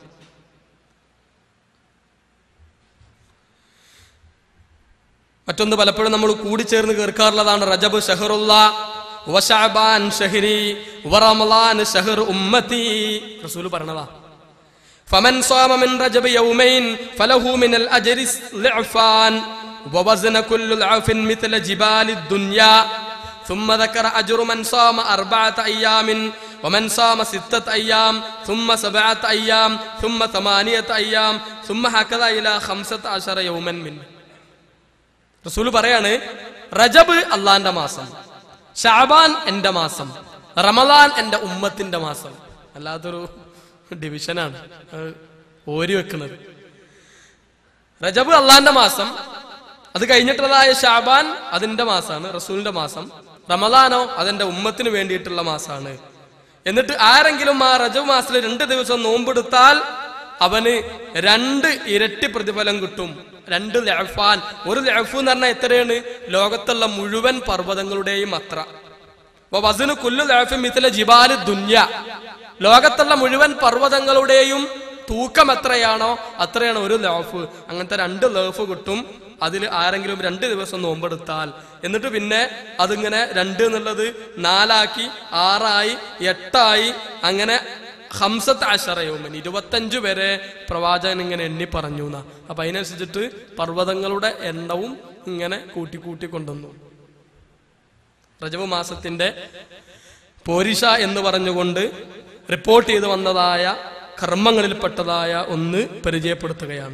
മറ്റൊന്ന് പലപ്പോഴും നമ്മൾ കൂടിച്ചേർന്ന് കേൾക്കാറുള്ളതാണ് റജബ് ഷഹറുള്ള വശഅബാൻ ഷഹരി വറമളാൻ ഷഹർ ഉമ്മത്തി റസൂൽ പറഞ്ഞതാ فمن صام من رجب يومين فله من الأجر ضعفان ووزن كل ضعف مثل جبال الدنيا ثم ذكر أجر من صام أربعة أيام ومن صام ستة أيام ثم سبعة أيام ثم ثمانية أيام ثم هكذا إلى خمسة عشر يوما منه റസൂൽ പറയാണ് റജബ് അള്ളാന്റെ മാസം ഷാബാൻ എന്റെ മാസം റമദാൻ എന്റെ ഉമ്മത്തിന്റെ മാസം അല്ലാത്തൊരു ഡിവിഷനാണ് അത് ഓരി വെക്കുന്നത് റജബ് അള്ളാന്റെ മാസം അത് കഴിഞ്ഞിട്ടുള്ളതായ ഷാബാൻ അതിന്റെ മാസമാണ് റസൂലിന്റെ മാസം റമദാനോ അതെന്റെ ഉമ്മത്തിന് വേണ്ടിയിട്ടുള്ള മാസമാണ് എന്നിട്ട് ആരെങ്കിലും ആ റജബ് മാസത്തിൽ രണ്ട് ദിവസം നോമ്പെടുത്താൽ അവന് രണ്ട് ഇരട്ടി പ്രതിഫലം കിട്ടും രണ്ട് ലഫാൻ ഒരു ലഫ് എന്ന് പറഞ്ഞാൽ എത്രയാണ് ലോകത്തുള്ള മുഴുവൻ പർവ്വതങ്ങളുടെയും അത്ര വസന് കുല്ലു ലഫ് മിഥില ജിബാല് ദുന്യ ലോകത്തുള്ള മുഴുവൻ പർവ്വതങ്ങളുടെയും തൂക്കം എത്രയാണോ അത്രയാണ് ഒരു ലോഫ് അങ്ങനത്തെ രണ്ട് ലോഫ് കിട്ടും അതിൽ ആരെങ്കിലും രണ്ട് ദിവസം നോമ്പെടുത്താൽ എന്നിട്ട് പിന്നെ അതിങ്ങനെ രണ്ട് എന്നുള്ളത് നാലാക്കി ആറായി എട്ടായി അങ്ങനെ ഹംസത്ത് ആശറയോമൻ ഇരുപത്തഞ്ചു വരെ പ്രവാചകൻ ഇങ്ങനെ എണ്ണി പറഞ്ഞു എന്നാ അപ്പൊ അതിനനുസരിച്ചിട്ട് പർവ്വതങ്ങളുടെ എണ്ണവും ഇങ്ങനെ കൂട്ടി കൂട്ടി കൊണ്ടുവന്നു റജബ് മാസത്തിന്റെ പോരിഷ എന്ന് പറഞ്ഞുകൊണ്ട് റിപ്പോർട്ട് ചെയ്ത് വന്നതായ കർമ്മങ്ങളിൽപ്പെട്ടതായ ഒന്ന് പരിചയപ്പെടുത്തുകയാണ്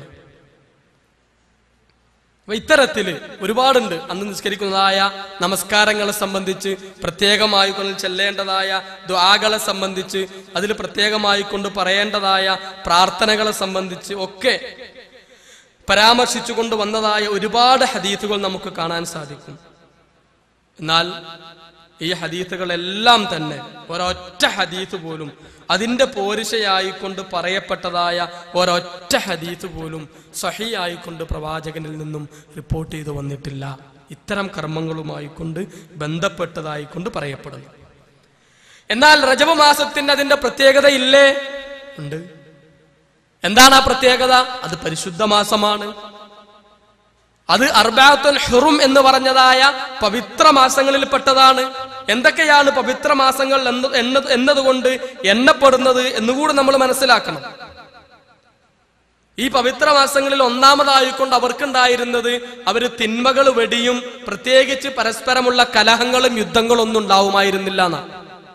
അപ്പൊ ഇത്തരത്തില് ഒരുപാടുണ്ട് അന്ന് നിസ്കരിക്കുന്നതായ നമസ്കാരങ്ങളെ സംബന്ധിച്ച് പ്രത്യേകമായി കൊണ്ട് ചെല്ലേണ്ടതായ ദ്വാകളെ സംബന്ധിച്ച് അതിൽ പ്രത്യേകമായി കൊണ്ട് പറയേണ്ടതായ പ്രാർത്ഥനകളെ സംബന്ധിച്ച് ഒക്കെ പരാമർശിച്ചുകൊണ്ട് വന്നതായ ഒരുപാട് ഹദീസുകൾ നമുക്ക് കാണാൻ സാധിക്കും എന്നാൽ ഈ ഹദീസുകളെല്ലാം തന്നെ ഒരൊറ്റ ഹദീസ് പോലും അതിന്റെ പോരിശയായിക്കൊണ്ട് പറയപ്പെട്ടതായ ഒരൊറ്റ ഹദീസ് പോലും സഹിയായിക്കൊണ്ട് പ്രവാചകനിൽ നിന്നും റിപ്പോർട്ട് ചെയ്തു വന്നിട്ടില്ല ഇത്തരം കർമ്മങ്ങളുമായിക്കൊണ്ട് ബന്ധപ്പെട്ടതായിക്കൊണ്ട് പറയപ്പെടുന്നു എന്നാൽ റജബ് മാസത്തിന് അതിന്റെ പ്രത്യേകത ഇല്ലേ ഉണ്ട് എന്താണ് ആ പ്രത്യേകത അത് പരിശുദ്ധ മാസമാണ് അത് അർബാത്തുൽ ഹുറും എന്ന് പറഞ്ഞതായ പവിത്ര മാസങ്ങളിൽപ്പെട്ടതാണ് എന്തൊക്കെയാണ് പവിത്ര മാസങ്ങൾ എന്ന് എന്നത് എന്നതുകൊണ്ട് എണ്ണപ്പെടുന്നത് എന്നുകൂടി നമ്മൾ മനസ്സിലാക്കണം ഈ പവിത്ര മാസങ്ങളിൽ ഒന്നാമതായിക്കൊണ്ട് അവർക്കുണ്ടായിരുന്നത് അവര് തിന്മകൾ വെടിയും പ്രത്യേകിച്ച് പരസ്പരമുള്ള കലഹങ്ങളും യുദ്ധങ്ങളും ഒന്നും ഉണ്ടാവുമായിരുന്നില്ല എന്നാണ്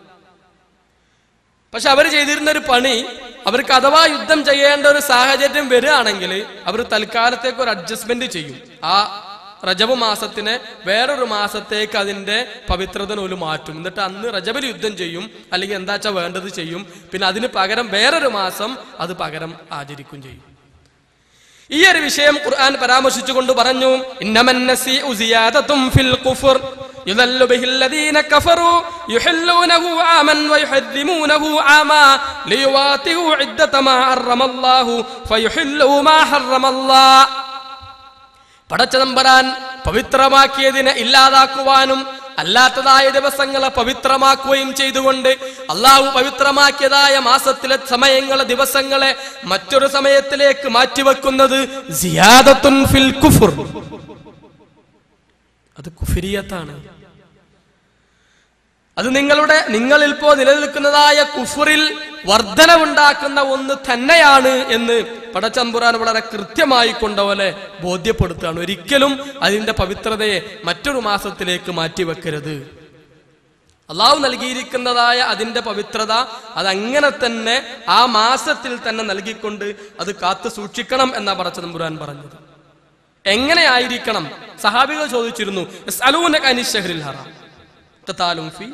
പക്ഷെ അവർ ചെയ്തിരുന്ന ഒരു പണി അവർക്ക് അഥവാ യുദ്ധം ചെയ്യേണ്ട ഒരു സാഹചര്യം വരികയാണെങ്കിൽ അവർ തൽക്കാലത്തേക്ക് ഒരു അഡ്ജസ്റ്റ്മെന്റ് ചെയ്യും ആ റജബ് മാസത്തിനെ വേറൊരു മാസത്തേക്ക് അതിന്റെ പവിത്രത ഒരു മാറ്റും എന്നിട്ട് അന്ന് റജബിൽ യുദ്ധം ചെയ്യും അല്ലെങ്കിൽ എന്താ വെച്ചാൽ വേണ്ടത് ചെയ്യും പിന്നെ അതിന് പകരം വേറൊരു മാസം അത് പകരം ആചരിക്കും ചെയ്യും ഈ ഒരു വിഷയം ഖുർആൻ പരാമർശിച്ചുകൊണ്ട് പറഞ്ഞു ഇന്നമൻ നസീഉ സിയാദത്തും ഫിൽ കുഫർ يذل به الذين كفروا يحلونه عاما ويحرمونه عاما ليواتئوا عدة ما حرم الله فيحلوا ما حرم الله പടച്ചതമ്പരാൻ പവിത്രമാക്കിയതിനെ ഇല്ലാതാക്കുവാനും അല്ലാത്തതായ ദിവസങ്ങളെ പവിത്രമാക്കുകയും ചെയ്തുകൊണ്ട് അള്ളാഹു പവിത്രമാക്കിയതായ മാസത്തിലെ സമയങ്ങളെ ദിവസങ്ങളെ മറ്റൊരു സമയത്തിലേക്ക് മാറ്റിവെക്കുന്നത് സിയാദത്തുൻ ഫിൽ കുഫുർ അത് കുഫിരിയത്താണ് അത് നിങ്ങളുടെ നിങ്ങളിൽ ഇപ്പോ നിലനിൽക്കുന്നതായ കുഫറിൽ വർധനവുണ്ടാക്കുന്ന ഒന്ന് തന്നെയാണ് എന്ന് പടച്ചമ്പുരാൻ വളരെ കൃത്യമായി കൊണ്ടപോലെ ബോധ്യപ്പെടുത്തുകയാണ് ഒരിക്കലും അതിന്റെ പവിത്രതയെ മറ്റൊരു മാസത്തിലേക്ക് മാറ്റിവെക്കരുത് അള്ളാഹു നൽകിയിരിക്കുന്നതായ അതിന്റെ പവിത്രത അതങ്ങനെ തന്നെ ആ മാസത്തിൽ തന്നെ നൽകിക്കൊണ്ട് അത് കാത്തു സൂക്ഷിക്കണം എന്നാ പടച്ചതമ്പുരാൻ പറഞ്ഞത് എങ്ങനെയായിരിക്കണം സഹാബികൾ ചോദിച്ചിരുന്നു "യസ്അലൂനക അനി ശഹ്രിൽ ഹറാം ഖിതാലും ഫീ."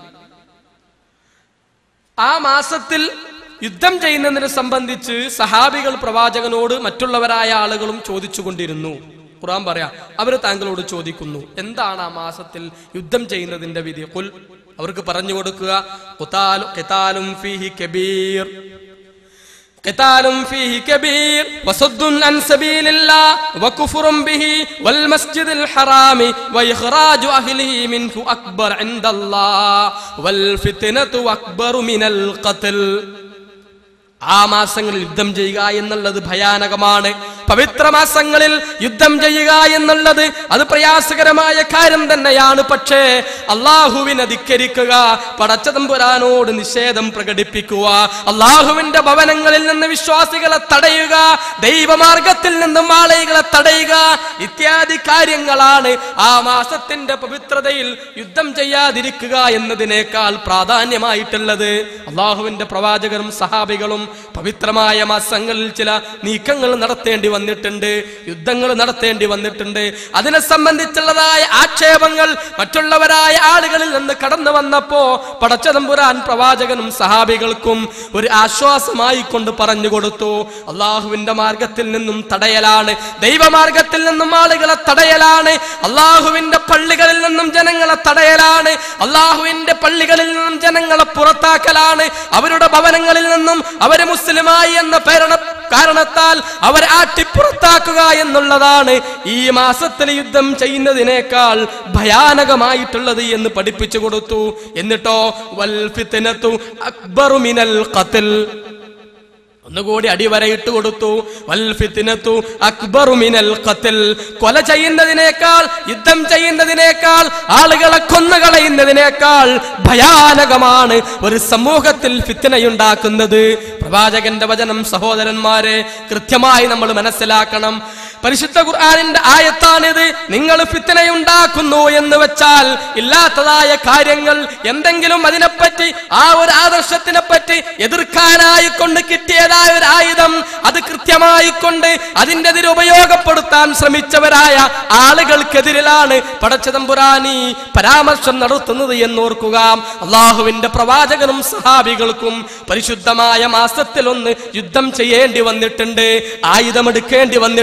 ആ മാസത്തിൽ യുദ്ധം ചെയ്യുന്നതിനെ സംബന്ധിച്ച് സഹാബികൾ പ്രവാചകനോട് മറ്റുള്ളവരായ ആളുകളും ചോദിച്ചുകൊണ്ടിരുന്നു ഖുറാൻ പറയാ അവര് താങ്കളോട് ചോദിക്കുന്നു എന്താണ് ആ മാസത്തിൽ യുദ്ധം ചെയ്യുന്നതിന്റെ വിധി കുൽ അവർക്ക് പറഞ്ഞു കൊടുക്കുക ഖുതാലു- ഖിതാലും ഫീഹി കബീർ قتال فيه كبير وصد عن سبيل الله وكفر به والمسجد الحرام وإخراج أهله منه أكبر عند الله والفتنة أكبر من القتل ആ മാസങ്ങളിൽ യുദ്ധം ചെയ്യുക എന്നുള്ളത് ഭയാനകമാണ് പവിത്ര മാസങ്ങളിൽ യുദ്ധം ചെയ്യുക എന്നുള്ളത് അത് പ്രയാസകരമായ കാര്യം തന്നെയാണ് പക്ഷേ അള്ളാഹുവിനെ ധിക്കരിക്കുക പടച്ചതമ്പുരാനോട് നിഷേധം പ്രകടിപ്പിക്കുക അള്ളാഹുവിന്റെ ഭവനങ്ങളിൽ നിന്ന് വിശ്വാസികളെ തടയുക ദൈവമാർഗത്തിൽ നിന്നും ആളുകളെ തടയുക ഇത്യാദി കാര്യങ്ങളാണ് ആ മാസത്തിന്റെ പവിത്രതയിൽ യുദ്ധം ചെയ്യാതിരിക്കുക എന്നതിനേക്കാൾ പ്രാധാന്യമായിട്ടുള്ളത് അള്ളാഹുവിന്റെ പ്രവാചകരും സഹാബികളും പവിത്രമായ മാസങ്ങളിൽ ചില നീക്കങ്ങൾ നടത്തേണ്ടി വന്നിട്ടുണ്ട് യുദ്ധങ്ങൾ നടത്തേണ്ടി വന്നിട്ടുണ്ട് അതിനെ സംബന്ധിച്ചുള്ളതായ ആക്ഷേപങ്ങൾ മറ്റുള്ളവരായ ആളുകളിൽ നിന്ന് കടന്നു വന്നപ്പോ പടച്ചതമ്പുരാൻ പ്രവാചകനും സഹാബികൾക്കും ഒരു ആശ്വാസമായി കൊണ്ട് പറഞ്ഞു കൊടുത്തു അള്ളാഹുവിന്റെ മാർഗത്തിൽ നിന്നും തടയലാണ് ദൈവമാർഗത്തിൽ നിന്നും ആളുകളെ തടയലാണ് അള്ളാഹുവിന്റെ പള്ളികളിൽ നിന്നും ജനങ്ങളെ തടയലാണ് അള്ളാഹുവിന്റെ പള്ളികളിൽ നിന്നും ജനങ്ങളെ പുറത്താക്കലാണ് അവരുടെ ഭവനങ്ങളിൽ നിന്നും അവരെ മുസ്ലിമായി എന്ന പേരണ കാരണത്താൽ അവരെ ആട്ടിപ്പുറത്താക്കുക എന്നുള്ളതാണ് ഈ മാസത്തിൽ യുദ്ധം ചെയ്യുന്നതിനേക്കാൾ ഭയാനകമായിട്ടുള്ളത് എന്ന് പഠിപ്പിച്ചു കൊടുത്തു എന്നിട്ടോ വൽ ഫിത്നത്തു അക്ബറു മിനൽ ഖത്ൽ ഒന്നുകൂടി അടിവരയിട്ട് കൊടുത്തു വൽ ഫിത്നത്തു അക്ബറു മിനൽ ഖത്ൽ കൊല ചെയ്യുന്നതിനേക്കാൾ യുദ്ധം ചെയ്യുന്നതിനേക്കാൾ ആളുകളെ കൊന്നുകളയുന്നതിനേക്കാൾ ഭയാനകമാണ് ഒരു സമൂഹത്തിൽ ഫിത്തനയുണ്ടാക്കുന്നത് പ്രവാചകന്റെ വചനം സഹോദരന്മാരെ കൃത്യമായി നമ്മൾ മനസ്സിലാക്കണം പരിശുദ്ധ ഖുർആാനിന്റെ ആയത്താണിത് നിങ്ങൾ ഫിത്തനയുണ്ടാക്കുന്നു എന്ന് വെച്ചാൽ ഇല്ലാത്തതായ കാര്യങ്ങൾ എന്തെങ്കിലും അതിനെപ്പറ്റി ആ ഒരു ആദർശത്തിനെ പറ്റി എതിർക്കാനായി കൊണ്ട് കിട്ടിയതായ ഒരു ആയുധം അത് കൃത്യമായി കൊണ്ട് അതിൻ്റെ എതിരെ ഉപയോഗപ്പെടുത്താൻ ശ്രമിച്ചവരായ ആളുകൾക്കെതിരിലാണ് പടച്ചതമ്പുരാനി പരാമർശം നടത്തുന്നത് എന്നോർക്കുക അള്ളാഹുവിന്റെ പ്രവാചകനും സഹാബികൾക്കും പരിശുദ്ധമായ മാസത്തിൽ ഒന്ന് യുദ്ധം ചെയ്യേണ്ടി വന്നിട്ടുണ്ട് ആയുധമെടുക്കേണ്ടി വന്നിട്ടുണ്ട്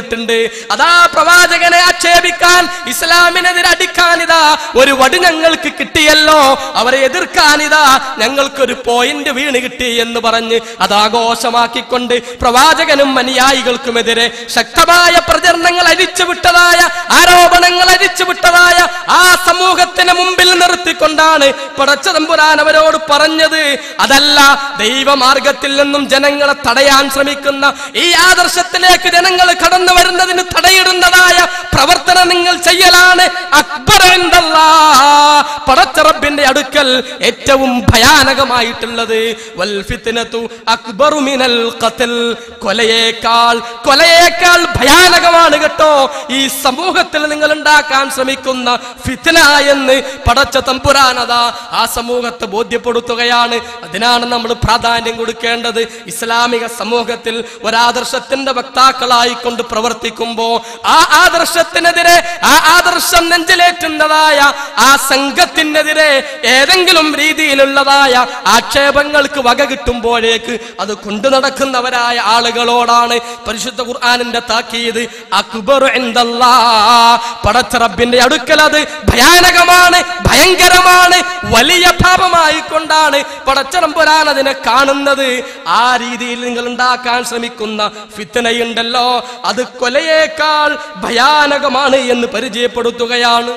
അതാ പ്രവാചകനെ ആക്ഷേപിക്കാൻ ഇസ്ലാമിനെതിരെ അടിക്കാൻ ഇതാ ഒരു വടി ഞങ്ങൾക്ക് കിട്ടിയല്ലോ അവരെ എതിർക്കാൻ ഇതാ ഞങ്ങൾക്കൊരു പോയിന്റ് വീണ് കിട്ടി എന്ന് പറഞ്ഞ് അത് ആഘോഷമാക്കിക്കൊണ്ട് പ്രവാചകനും അനുയായികൾക്കുമെതിരെ ശക്തമായ പ്രചരണങ്ങൾ അരിച്ചുവിട്ടതായ ആരോപണങ്ങൾ അരിച്ചുവിട്ടതായ ആ സമൂഹത്തിന് മുമ്പിൽ നിർത്തിക്കൊണ്ടാണ് പടച്ച തമ്പുരാൻ അവരോട് പറഞ്ഞത് അതല്ല ദൈവമാർഗത്തിൽ നിന്നും ജനങ്ങളെ തടയാൻ ശ്രമിക്കുന്ന ഈ ആദർശത്തിലേക്ക് ജനങ്ങൾ കടന്നു വരുന്നതിന് തടയിടുന്നതായ പ്രവർത്തനം നിങ്ങൾ ചെയ്യലാണ് അക്ബർ എന്തല്ലാ പടച്ചറബിന്റെ അടുക്കൽ ഏറ്റവും ഭയാനകമായിട്ടുള്ളത് വൽ ഫിത്നതു അക്ബറു മിനൽ ഖത്ൽ കൊലയേക്കാൾ കൊലയേക്കാൾ ഭയാനകമാണ് കേട്ടോ ഈ സമൂഹത്തിൽ നിങ്ങൾ ഉണ്ടാക്കാൻ ശ്രമിക്കുന്ന ഫിത്ന എന്ന് പടച്ച തമ്പുരാനത ആ സമൂഹത്തെ ബോധ്യപ്പെടുത്തുകയാണ് അതിനാണ് നമ്മൾ പ്രാധാന്യം കൊടുക്കേണ്ടത് ഇസ്ലാമിക സമൂഹത്തിൽ ഒരാദർശത്തിന്റെ വക്താക്കളായി കൊണ്ട് പ്രവർത്തിക്കുമ്പോ ആ ആദർശത്തിനെതിരെ ആ ആദർശം നെഞ്ചിലേറ്റുന്നതായ ആ സംഘത്തിനെതിരെ ഏതെങ്കിലും രീതിയിലുള്ളതായ ആക്ഷേപങ്ങൾക്ക് വക കിട്ടുമ്പോഴേക്ക് അത് കൊണ്ടു നടക്കുന്നവരായ ആളുകളോടാണ് പരിശുദ്ധ ഖുർആാനിന്റെ താക്കീത് അക്ബർ എന്തല്ലാ പടച്ച റബ്ബിന്റെ അടുക്കൽ അത് ഭയാനകമാണ് ഭയങ്കരമാണ് വലിയ പാപമായി കൊണ്ടാണ് പടച്ചറമ്പുരാൻ അതിനെ കാണുന്നത് ആ രീതിയിൽ നിങ്ങൾ ഉണ്ടാക്കാൻ ശ്രമിക്കുന്ന ഫിത്തനയുണ്ടല്ലോ അത് കൊലയേക്കാൾ ഭയാനകമാണ് എന്ന് പരിചയപ്പെടുത്തുകയാണ്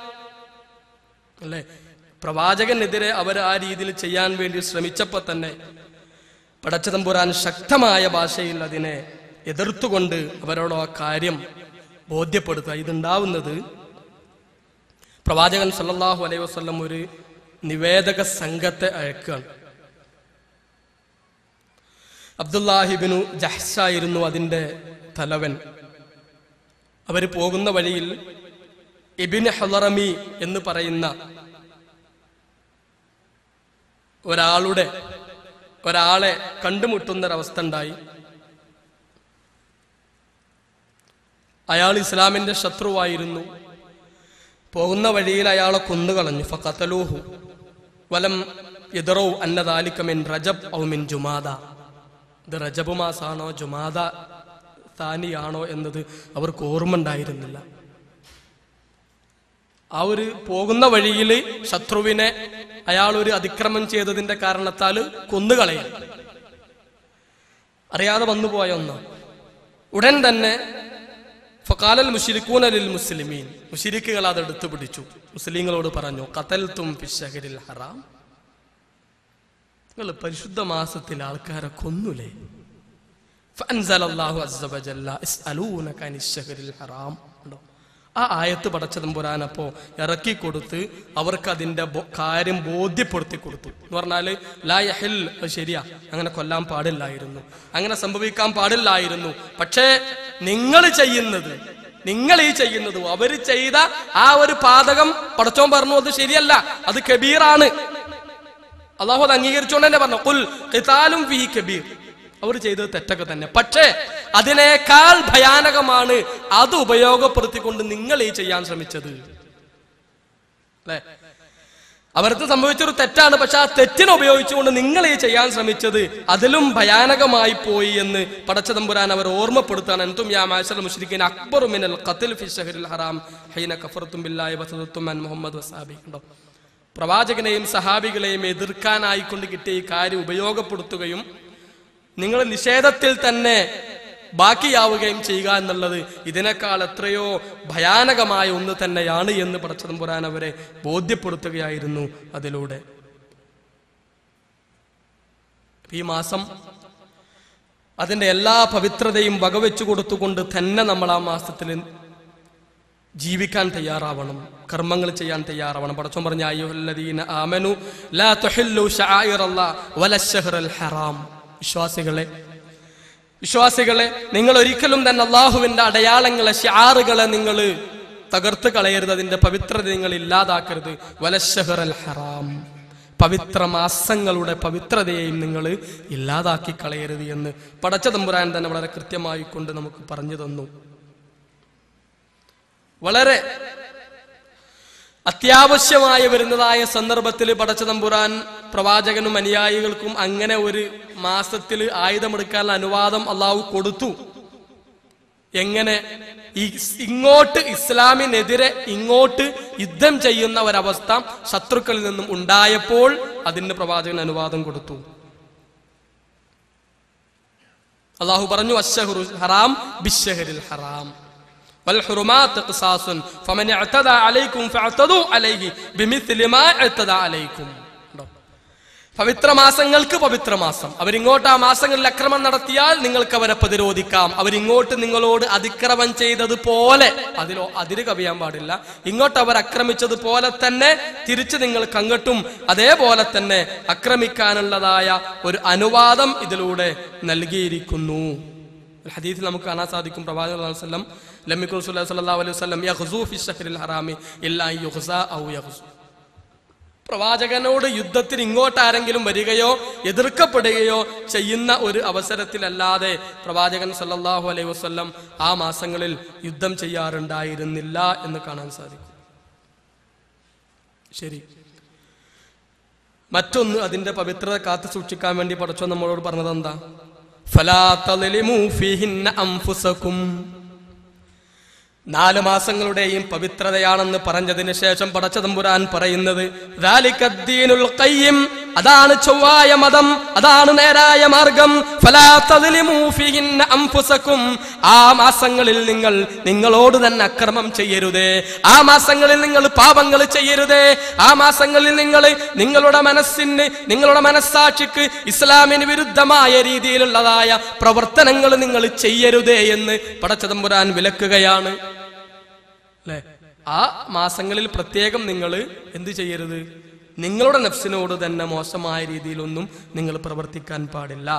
അല്ലേ പ്രവാചകനെതിരെ അവർ ആ രീതിയിൽ ചെയ്യാൻ വേണ്ടി ശ്രമിച്ചപ്പോൾ തന്നെ പടച്ചതമ്പുരാൻ ശക്തമായ ഭാഷയിൽ അതിനെ എതിർത്തുകൊണ്ട് അവരോട് ആ കാര്യം ബോധ്യപ്പെടുത്തുക ഇതുണ്ടാവുന്നത് പ്രവാചകൻ സല്ലല്ലാഹു അലൈഹി വസല്ലം ഒരു നിവേദക സംഘത്തെ അയക്കുകയാണ് അബ്ദുല്ലാഹിബിനു ജഹ്സായിരുന്നു അതിന്റെ തലവൻ അവർ പോകുന്ന വഴിയിൽ ഇബിന് ഹലറമി എന്ന് പറയുന്ന ഒരാളുടെ ഒരാളെ കണ്ടുമുട്ടുന്നൊരവസ്ഥ ഉണ്ടായി അയാൾ ഇസ്ലാമിന്റെ ശത്രുവായിരുന്നു പോകുന്ന വഴിയിൽ അയാളെ കൊന്നുകളഞ്ഞു ഫഖതലൂഹു വലം എതിറോ അന്നദാലിക്കമിൻ റജബ് ഔ മിൻ ജുമാദ ഇത് റജബ് മാസാണോ ജുമാദ താനിയാണോ എന്നത് അവർക്ക് ഓർമ്മ ഉണ്ടായിരുന്നില്ല ആ ഒരു പോകുന്ന വഴിയിൽ ശത്രുവിനെ അയാൾ ഒരു അതിക്രമം ചെയ്തതിന്റെ കാരണത്താൽ കൊന്നുകളയാം അറിയാതെ വന്നുപോയ ഒന്ന് ഉടൻ തന്നെ ഫക്കാലൽ മുഷിരിക്കൂൻ അലിൽ മുസ്ലിമീൻ മുഷിരിക്കുകൾ അത് എടുത്തു പിടിച്ചു മുസ്ലിങ്ങളോട് പറഞ്ഞു കത്തൽ തും പിശകരിൽ ഹറാം നിങ്ങൾ പരിശുദ്ധ മാസത്തിൽ ആൾക്കാരെ കൊന്നുലേ فأنزل الله عز وجل اسألونك عن الشهر الحرام ഉണ്ടോ? ആ ആയത്ത് പടച്ചതമ്പുരാൻ അപ്പോ ഇറക്കി കൊടുത്ത് അവർക്ക് അതിന്റെ ബോ- കാര്യം ബോധ്യപ്പെടുത്തി കൊടുത്തു എന്ന് പറഞ്ഞാല് ലാ യഹിൽ അത് ശരിയാ അങ്ങനെ കൊല്ലാൻ പാടില്ലായിരുന്നു അങ്ങനെ സംഭവിക്കാൻ പാടില്ലായിരുന്നു പക്ഷേ നിങ്ങൾ ചെയ്യുന്നത് നിങ്ങൾ ഈ ചെയ്യുന്നത് അവര് ചെയ്ത ആ ഒരു പാതകം പടച്ചോൻ പറഞ്ഞു അത് ശരിയല്ല അത് കബീറാണ് അള്ളാഹു അത് അംഗീകരിച്ചുകൊണ്ട് തന്നെ പറഞ്ഞു കുൽ ഖിതാലും ഫീ കബീർ അവർ ചെയ്തത് തെറ്റൊക്കെ തന്നെ പക്ഷേ അതിനേക്കാൾ ഭയാനകമാണ് അത് ഉപയോഗപ്പെടുത്തിക്കൊണ്ട് നിങ്ങൾ ഈ ചെയ്യാൻ ശ്രമിച്ചത് അല്ലെ അവർക്ക് സംഭവിച്ചൊരു തെറ്റാണ് പക്ഷെ ആ തെറ്റിനെ ഉപയോഗിച്ചുകൊണ്ട് നിങ്ങൾ ഈ ചെയ്യാൻ ശ്രമിച്ചത് അതിലും ഭയാനകമായി പോയി എന്ന് പടച്ചതമ്പുരാൻ അവർ ഓർമ്മപ്പെടുത്താണ് എന്തും യാ മാശൽ മുഷ്രിഖിൻ അക്ബറു മിനൽ ഖത്ൽ ഫി ഷഹരിൽ ഹറാം ഹൈന കഫർത്തും ബില്ലാഹി വസദത്തും അൻ മുഹമ്മദ് വസാബി ഉണ്ടോ പ്രവാചകനെയും സഹാബികളെയും എതിർക്കാനായിക്കൊണ്ട് കിട്ടിയ ഈ കാര്യം ഉപയോഗപ്പെടുത്തുകയും നിങ്ങൾ നിഷേധത്തിൽ തന്നെ ബാക്കിയാവുകയും ചെയ്യുക എന്നുള്ളത് ഇതിനേക്കാൾ എത്രയോ ഭയാനകമായ ഒന്ന് തന്നെയാണ് എന്ന് പടച്ചതമ്പുരാൻ അവരെ ബോധ്യപ്പെടുത്തുകയായിരുന്നു അതിലൂടെ ഈ മാസം അതിന്റെ എല്ലാ പവിത്രതയും വകവെച്ചു കൊടുത്തുകൊണ്ട് തന്നെ നമ്മൾ ആ മാസത്തിൽ ജീവിക്കാൻ തയ്യാറാവണം കർമ്മങ്ങൾ ചെയ്യാൻ തയ്യാറാവണം പടച്ചോൻ പറഞ്ഞ അയ്യുഹല്ലദീന ആമനു ലാ തുഹില്ലു ശആയിറല്ലാഹ് വലശ്ശഹ്റൽ ഹറാം വിശ്വാസികളെ വിശ്വാസികളെ നിങ്ങൾ ഒരിക്കലും തന്നെ അള്ളാഹുവിന്റെ അടയാളങ്ങളെ ഷിആറുകളെ നിങ്ങൾ തകർത്ത് കളയരുത് അതിന്റെ പവിത്രത നിങ്ങൾ ഇല്ലാതാക്കരുത് വലശ്ശഹ്റൽ ഹറാം പവിത്ര മാസങ്ങളുടെ പവിത്രതയെയും നിങ്ങൾ ഇല്ലാതാക്കി കളയരുത് എന്ന് പടച്ച തമ്പുരാൻ തന്നെ വളരെ കൃത്യമായി കൊണ്ട് നമുക്ക് പറഞ്ഞു തന്നു വളരെ അത്യാവശ്യമായി വരുന്നതായ സന്ദർഭത്തിൽ പടച്ച തമ്പുരാൻ പ്രവാചകനും അനുയായികൾക്കും അങ്ങനെ ഒരു മാസത്തിൽ ആയുധമെടുക്കാനുള്ള അനുവാദം അള്ളാഹു കൊടുത്തു എങ്ങനെ ഈ ഇങ്ങോട്ട് ഇസ്ലാമിനെതിരെ ഇങ്ങോട്ട് യുദ്ധം ചെയ്യുന്ന ഒരവസ്ഥ ശത്രുക്കളിൽ നിന്നും ഉണ്ടായപ്പോൾ അതിന് പ്രവാചകൻ അനുവാദം കൊടുത്തു അള്ളാഹു പറഞ്ഞു അശ്ശഹുറു ഹറാം ബിശ്ശഹരിൽ ഹറാം والحرمات قصاص فمن اعتدى عليكم فاعتدوا عليه بمثل ما اعتدى عليكم ഉണ്ടോ? പവിത്ര മാസങ്ങൾക്ക് പവിത്ര മാസം അവരിങ്ങോട്ട് ആ മാസങ്ങളിൽ അക്രമം നടത്തിയാൽ നിങ്ങൾക്ക് അവരെ പ്രതിരോധിക്കാം അവരിങ്ങോട്ട് നിങ്ങളോട് അതിക്രമം ചെയ്തതുപോലെ അതിലോ അതിര് കവിയാൻ പാടില്ല ഇങ്ങോട്ട് അവർ അക്രമിച്ചതുപോലെ തന്നെ തിരിച്ച് നിങ്ങൾക്ക് അങ്ങോട്ടും അതേപോലെ തന്നെ ആക്രമിക്കാനുള്ളതായ ഒരു അനുവാദം ഇതിലൂടെ നൽകിയിരിക്കുന്നു ഒരു ഹദീസിൽ നമുക്ക് കാണാൻ സാധിക്കും പ്രവാചകൻ സ്വല്ലല്ലാഹു അലൈഹി വസല്ലം ലമ്മിഖു റസൂലുള്ളാഹി സ്വല്ലല്ലാഹു അലൈഹി വസല്ലം യഖ്സൂ ഫി ശഹ്രിൽ ഹറാമി ഇല്ലാ യുഖ്സാ ഔ യഖ്സൂ പ്രവാചകനോട് യുദ്ധത്തിന് ഇങ്ങോട്ട് ആരെങ്കിലും വരികയോ എതിർക്കപ്പെടുകയോ ചെയ്യുന്ന ഒരു അവസരത്തിലല്ലാതെ പ്രവാചകൻ സല്ലല്ലാഹു അലൈഹി വസല്ലം ആ മാസങ്ങളിൽ യുദ്ധം ചെയ്യാറുണ്ടായിരുന്നില്ല എന്ന് കാണാൻ സാധിക്കും ശരി മറ്റൊന്ന് അതിന്റെ പവിത്രത കാത്തു സൂക്ഷിക്കാൻ വേണ്ടി പഠിച്ചോ നമ്മളോട് പറഞ്ഞത് എന്താ ഫലാ തളിലിമൂ ഫീഹിന്ന അംഫുസക്കും നാല് മാസങ്ങളുടെയും പവിത്രതയാണെന്ന് പറഞ്ഞതിന് ശേഷം പടച്ചതമ്പുരാൻ പറയുന്നത് "ذَلِكَ الدِّينُ الْقَيِّمُ അതാണ് ചൊവ്വായ മതം അതാണ് നേരായ മാർഗം ഫലാ തദ്ലിമൂ ഫീഹിന്ന അൻഫുസക്കും ആ മാസങ്ങളിൽ നിങ്ങൾ നിങ്ങളോട് തന്നെ അക്രമം ചെയ്യരുതേ ആ മാസങ്ങളിൽ നിങ്ങൾ പാപങ്ങൾ ചെയ്യരുതേ ആ മാസങ്ങളിൽ നിങ്ങൾ നിങ്ങളുടെ മനസ്സിന് നിങ്ങളുടെ മനസ്സാക്ഷിക്ക് ഇസ്ലാമിന് വിരുദ്ധമായ രീതിയിലുള്ളതായ പ്രവർത്തനങ്ങൾ നിങ്ങൾ ചെയ്യരുതേ എന്ന് പടച്ചതമ്പുരാൻ വിലക്കുകയാണ് അല്ലെ ആ മാസങ്ങളിൽ പ്രത്യേകം നിങ്ങൾ എന്ത് ചെയ്യരുത് നിങ്ങളുടെ നഫ്സിനോട് തന്നെ മോശമായ രീതിയിലൊന്നും നിങ്ങൾ പ്രവർത്തിക്കാൻ പാടില്ല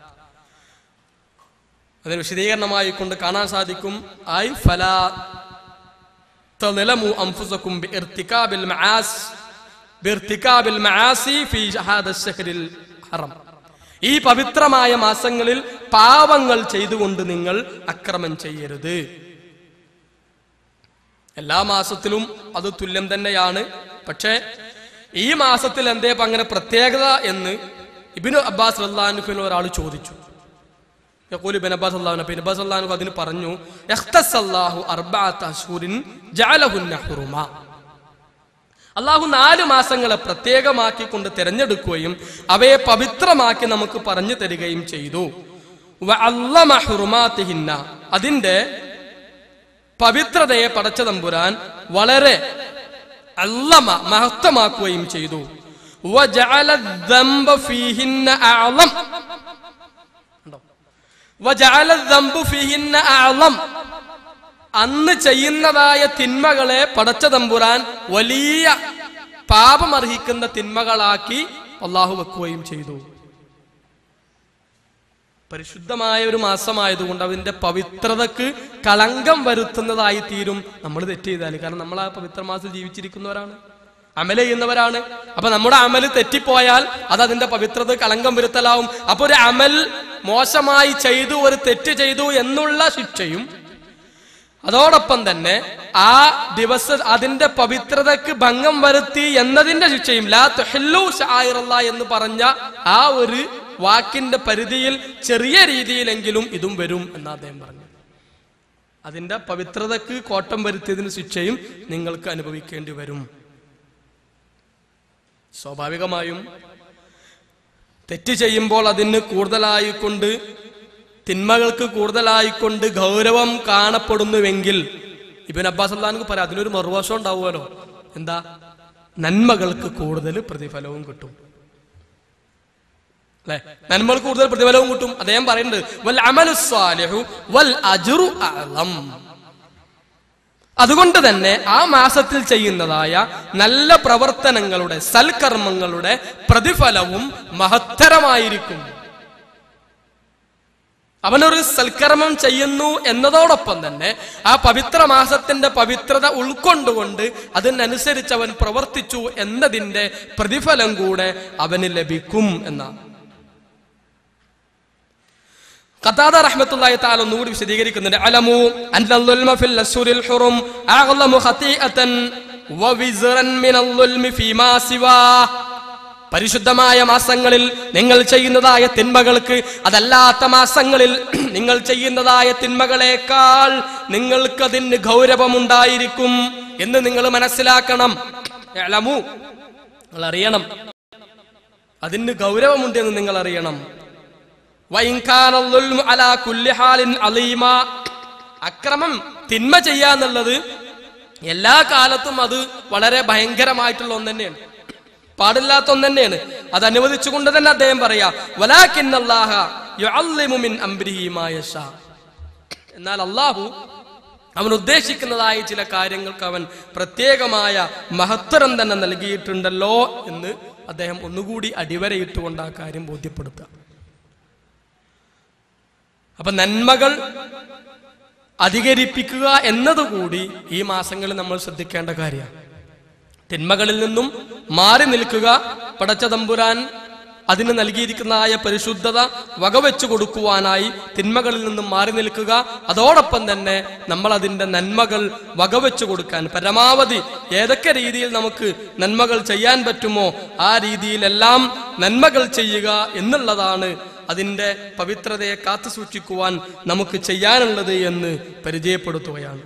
അതിന് വിശദീകരണമായി കൊണ്ട് കാണാൻ സാധിക്കും ഐ ഫലാ تظلموا أنفسكم بارتكاب المعاصي بارتكاب المعاصي في هذا الشهر الحرم ഈ പവിത്രമായ മാസങ്ങളിൽ പാപങ്ങൾ ചെയ്തുകൊണ്ട് നിങ്ങൾ അക്രമം ചെയ്യരുത് എല്ലാ മാസത്തിലും അത് തുല്യം തന്നെയാണ് പക്ഷേ ഈ മാസത്തിൽ എന്തേ ഇപ്പൊ അങ്ങനെ പ്രത്യേകത എന്ന് ഇബിനു അബ്ബാസ് അള്ളാഹുവിന് ഒരാൾ ചോദിച്ചു യഖൂലു ഇബ്നു അബ്ബാസ് അള്ളാഹു ഇബ്നു അബ്ബാസ് അള്ളാഹു അതിന് പറഞ്ഞു യഖ്തസല്ലാഹു അർബഅത അശ്ഹുരിൻ ജഅലഹുന്ന ഹുറുമ അള്ളാഹു നാല് മാസങ്ങളെ പ്രത്യേകമാക്കിക്കൊണ്ട് തിരഞ്ഞെടുക്കുകയും അവയെ പവിത്രമാക്കി നമുക്ക് പറഞ്ഞു തരികയും ചെയ്തു വഅല്ലമ ഹുറുമാതിഹിന്ന അതിന്റെ പവിത്രതയെ പടച്ച തമ്പുരാൻ വളരെ അല്ലമ മഹത്വമാക്കുകയും ചെയ്തു വജഅല الذنب فيهن أعظم. ഉണ്ടോ? വജഅല الذنب فيهن أعظم. അന്ന് ചെയ്യുന്നതായ തിന്മകളെ പടച്ച തമ്പുരാൻ വലിയ പാപമർഹിക്കുന്ന തിന്മകളാക്കി അള്ളാഹു വെക്കുകയും ചെയ്തു പരിശുദ്ധമായ ഒരു മാസമായതുകൊണ്ട് അതിന്റെ പവിത്രതക്ക് കളങ്കം വരുത്തുന്നതായി തീരും നമ്മൾ തെറ്റ് ചെയ്താൽ കാരണം നമ്മൾ ആ പവിത്ര മാസത്തിൽ ജീവിച്ചിരിക്കുന്നവരാണ് അമല ചെയ്യുന്നവരാണ് അപ്പൊ നമ്മുടെ അമല് തെറ്റിപ്പോയാൽ അത് അതിന്റെ പവിത്രത കളങ്കം വരുത്തലാവും അപ്പൊ ഒരു അമൽ മോശമായി ചെയ്തു ഒരു തെറ്റ് ചെയ്തു എന്നുള്ള ശിക്ഷയും അതോടൊപ്പം തന്നെ ആ ദിവസ അതിന്റെ പവിത്രതക്ക് ഭംഗം വരുത്തി എന്നതിന്റെ ശിക്ഷയും ലാ തുഹില്ലു ശായിറല്ല എന്ന് പറഞ്ഞ ആ ഒരു വാക്കിന്റെ പരിധിയിൽ ചെറിയ രീതിയിലെങ്കിലും ഇതും വരും എന്ന് അദ്ദേഹം പറഞ്ഞു അതിന്റെ പവിത്രതക്ക് കോട്ടം വരുത്തിയതിന് ശിക്ഷയും നിങ്ങൾക്ക് അനുഭവിക്കേണ്ടി വരും സ്വാഭാവികമായും തെറ്റ് ചെയ്യുമ്പോൾ അതിന് കൂടുതലായിക്കൊണ്ട് തിന്മകൾക്ക് കൂടുതലായിക്കൊണ്ട് ഗൗരവം കാണപ്പെടുന്നുവെങ്കിൽ ഇബൻ അബ്ബാസ് അള്ളഹാനക്ക് പറയാം അതിനൊരു മറുവശം ഉണ്ടാവുമല്ലോ എന്താ നന്മകൾക്ക് കൂടുതൽ പ്രതിഫലവും കിട്ടും അല്ലെ നന്മകൾക്ക് കൂടുതൽ പ്രതിഫലവും കിട്ടും അദ്ദേഹം പറയുന്നുണ്ട് വൽ അമലു സ്വാലിഹു വൽ അജ്റു അഅലം അതുകൊണ്ട് തന്നെ ആ മാസത്തിൽ ചെയ്യുന്നതായ നല്ല പ്രവർത്തനങ്ങളുടെ സൽക്കർമ്മങ്ങളുടെ പ്രതിഫലവും മഹത്തരമായിരിക്കും അവനൊരു സൽക്കർമ്മം ചെയ്യുന്നു എന്നതോടൊപ്പം തന്നെ ആ പവിത്ര മാസത്തിന്റെ പവിത്രത ഉൾക്കൊണ്ടുകൊണ്ട് അതിനനുസരിച്ച് അവൻ പ്രവർത്തിച്ചു എന്നതിന്റെ പ്രതിഫലം കൂടെ അവന് ലഭിക്കും എന്നാണ് ഖതാദ റഹ്മത്തുള്ളാഹി തആല ഒന്നുകൂടി വിശദീകരിക്കുന്നുണ്ട് അലമു അന്നൽ ദുൽമ ഫിൽ അശ്ഹുരിൽ ഹുറും അഗ്ലമു ഖതീഅതൻ വവിസ്റൻ മിനൽ ദുൽമി ഫീമാ സിവാ പരിശുദ്ധമായ മാസങ്ങളിൽ നിങ്ങൾ ചെയ്യുന്നതായ തിന്മകൾക്ക് അതല്ലാത്ത മാസങ്ങളിൽ നിങ്ങൾ ചെയ്യുന്നതായ തിന്മകളെക്കാൾ നിങ്ങൾക്കതിന് ഗൗരവമുണ്ടായിരിക്കും എന്ന് നിങ്ങൾ മനസ്സിലാക്കണം എളമു നിങ്ങൾ അറിയണം അതിന് ഗൗരവമുണ്ട് എന്ന് നിങ്ങൾ അറിയണം വൈൻകാന ളുൽമു അലാ കുല്ലി ഹാലിൻ അലീമ. അക്രമം തിന്മ ചെയ്യാന്നുള്ളത് എല്ലാ കാലത്തും അത് വളരെ ഭയങ്കരമായിട്ടുള്ള ഒന്ന് തന്നെയാണ് പാടില്ലാത്ത ഒന്ന് തന്നെയാണ് അത് അനുവദിച്ചുകൊണ്ട് തന്നെ അദ്ദേഹം പറയാ വലാഖിന്നല്ലാഹ യുഅല്ലിമു മിൻ അംരിഹി മാ യശാ. എന്നാൽ അള്ളാഹു അവൻ ഉദ്ദേശിക്കുന്നതായ ചില കാര്യങ്ങൾക്ക് അവൻ പ്രത്യേകമായ മഹത്വരം തന്നെ നൽകിയിട്ടുണ്ടല്ലോ എന്ന് അദ്ദേഹം ഒന്നുകൂടി അടിവരയിട്ടുകൊണ്ട് ആ കാര്യം ബോധ്യപ്പെടുത്തുക അപ്പൊ നന്മകൾ അധികരിപ്പിക്കുക എന്നതുകൂടി ഈ മാസങ്ങളിൽ നമ്മൾ ശ്രദ്ധിക്കേണ്ട കാര്യമാണ് തിന്മകളിൽ നിന്നും മാറി നിൽക്കുക പടച്ച തമ്പുരാൻ അതിന് നൽകിയിരിക്കുന്നതായ പരിശുദ്ധത വകവെച്ചു കൊടുക്കുവാനായി തിന്മകളിൽ നിന്നും മാറി നിൽക്കുക അതോടൊപ്പം തന്നെ നമ്മൾ അതിന്റെ നന്മകൾ വകവെച്ചു കൊടുക്കാൻ പരമാവധി ഏതൊക്കെ രീതിയിൽ നമുക്ക് നന്മകൾ ചെയ്യാൻ പറ്റുമോ ആ രീതിയിലെല്ലാം നന്മകൾ ചെയ്യുക എന്നുള്ളതാണ് അതിന്റെ പവിത്രതയെ കാത്തു സൂക്ഷിക്കുവാൻ നമുക്ക് ചെയ്യാനുള്ളത് എന്ന് പരിചയപ്പെടുത്തുകയാണ്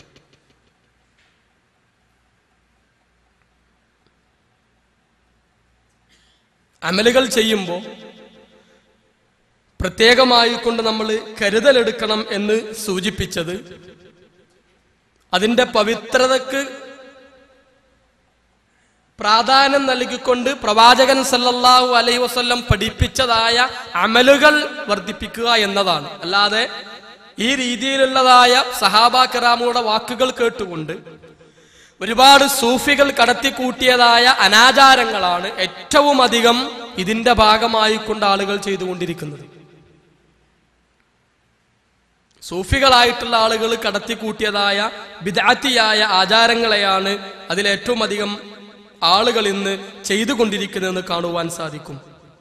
അമലുകൾ ചെയ്യുമ്പോൾ പ്രത്യേകമായി കൊണ്ട് നമ്മൾ കരുതലെടുക്കണം എന്ന് സൂചിപ്പിച്ചത് അതിന്റെ പവിത്രതക്ക് പ്രാധാന്യം നൽകിക്കൊണ്ട് പ്രവാചകൻ സല്ലല്ലാഹു അലൈഹി വസല്ലം പഠിപ്പിച്ചതായ അമലുകൾ വർദ്ധിപ്പിക്കുക എന്നതാണ് അല്ലാതെ ഈ രീതിയിലുള്ളതായ സഹാബാക്കറാമുടെ വാക്കുകൾ കേട്ടുകൊണ്ട് ഒരുപാട് സൂഫികൾ കടത്തിക്കൂട്ടിയതായ അനാചാരങ്ങളാണ് ഏറ്റവും അധികം ഇതിന്റെ ഭാഗമായി കൊണ്ട് ആളുകൾ ചെയ്തുകൊണ്ടിരിക്കുന്നത് സൂഫികളായിട്ടുള്ള ആളുകൾ കടത്തിക്കൂട്ടിയതായ വിദാത്തിയായ ആചാരങ്ങളെയാണ് അതിലേറ്റവും അധികം ആളുകൾ ഇന്ന് ചെയ്തുകൊണ്ടിരിക്കുന്നതെന്ന് കാണുവാൻ സാധിക്കും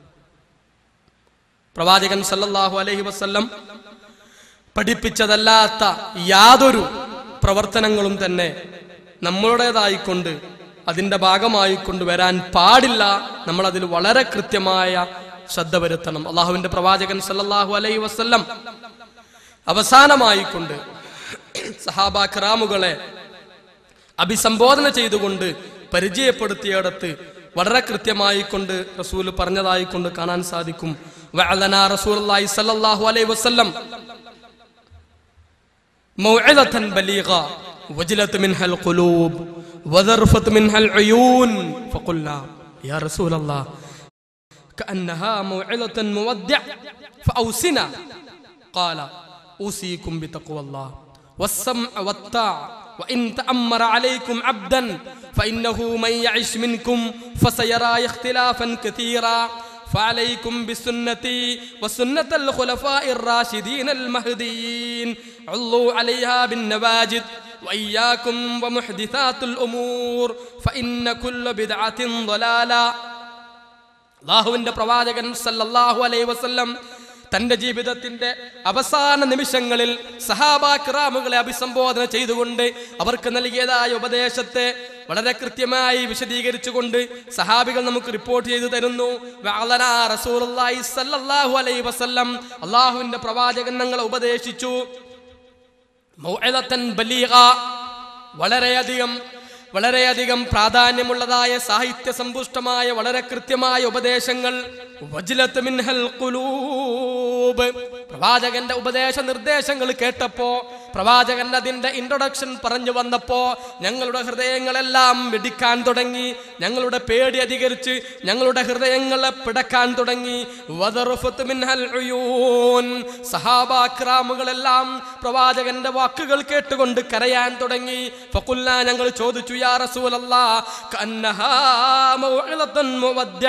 പ്രവാചകൻ സല്ലല്ലാഹു അലൈഹി വസല്ലം പഠിപ്പിച്ചതല്ലാത്ത യാതൊരു പ്രവർത്തനങ്ങളും തന്നെ നമ്മളുടേതായിക്കൊണ്ട് അതിന്റെ ഭാഗമായിക്കൊണ്ട് വരാൻ പാടില്ല നമ്മൾ അതിൽ വളരെ കൃത്യമായ ശ്രദ്ധ വരുത്തണം അള്ളാഹുവിന്റെ പ്രവാചകൻ സല്ലല്ലാഹു അലൈഹി വസല്ലം അവസാനമായിക്കൊണ്ട് സഹാബ ഖറാമുകളെ അഭിസംബോധന ചെയ്തുകൊണ്ട് പരിചയപ്പെടുത്തിയിടത്ത് വളരെ കൃത്യമായി കൊണ്ട് റസൂൽ പറഞ്ഞതായി കൊണ്ട് കാണാൻ സാധിക്കും വഅലന റസൂലുള്ളാഹി സ്വല്ലല്ലാഹു അലൈഹി വസല്ലം موعظة بليغة وجلت منها القلوب وذرفت منها العيون فقلنا يا رسول الله كأنها موعظة مودع فأوصنا قال أوصيكم بتقوى الله والسمع والطاعة وإن تأمر عليكم عبدا فإنه من يعش منكم فسيرى اختلافا كثيرا فعليكم بسنتي وسنة الخلفاء الراشدين المهديين علوا عليها بالنواجد وإياكم ومحدثات الأمور فإن كل بدعة ضلالة അള്ളാഹുവിന്റെ പ്രവാചകൻ സല്ലല്ലാഹു അലൈഹി വസല്ലം തന്റെ ജീവിതത്തിന്റെ അവസാന നിമിഷങ്ങളിൽ സഹാബാക്രാമുകളെ അഭിസംബോധന ചെയ്തുകൊണ്ട് അവർക്ക് നൽകിയതായ ഉപദേശത്തെ വളരെ കൃത്യമായി വിശദീകരിച്ചുകൊണ്ട് സഹാബികൾ നമുക്ക് റിപ്പോർട്ട് ചെയ്തു തരുന്നു വഅലനാ റസൂലുള്ളാഹി സല്ലല്ലാഹു അലൈഹി വസല്ലം അള്ളാഹുവിന്റെ പ്രവാചകൻ ഞങ്ങളെ ഉപദേശിച്ചു മൗഇദത്തൻ ബലീഗ വളരെയധികം വളരെയധികം പ്രാധാന്യമുള്ളതായ സാഹിത്യ സമ്പുഷ്ടമായ വളരെ കൃത്യമായ ഉപദേശങ്ങൾ വജ്ലത്ത് മിൻഹൽ ഖുലൂബ്. പ്രവാചകന്റെ ഉപദേശ നിർദ്ദേശങ്ങൾ കേട്ടപ്പോ പ്രവാചകൻ അതിന്റെ ഇൻട്രൊഡക്ഷൻ പറഞ്ഞു വന്നപ്പോ ഞങ്ങളുടെ ഹൃദയങ്ങളെല്ലാം വെടിക്കാൻ തുടങ്ങി ഞങ്ങളുടെ പേടി അധികരിച്ച് ഞങ്ങളുടെ ഹൃദയങ്ങളെ പിടക്കാൻ തുടങ്ങി വദറുഫത്ത് മിൻഹൽ ഉയൂൻ. സഹാബാക്രാമുകളെല്ലാം പ്രവാചകന്റെ വാക്കുകൾ കേട്ടുകൊണ്ട് കരയാൻ തുടങ്ങി ഫഖുൽനാ ഞങ്ങൾ ചോദിച്ചു യാ റസൂലല്ലാ കന്നഹാ മൗഇളത്തുൻ മുവദ്ദ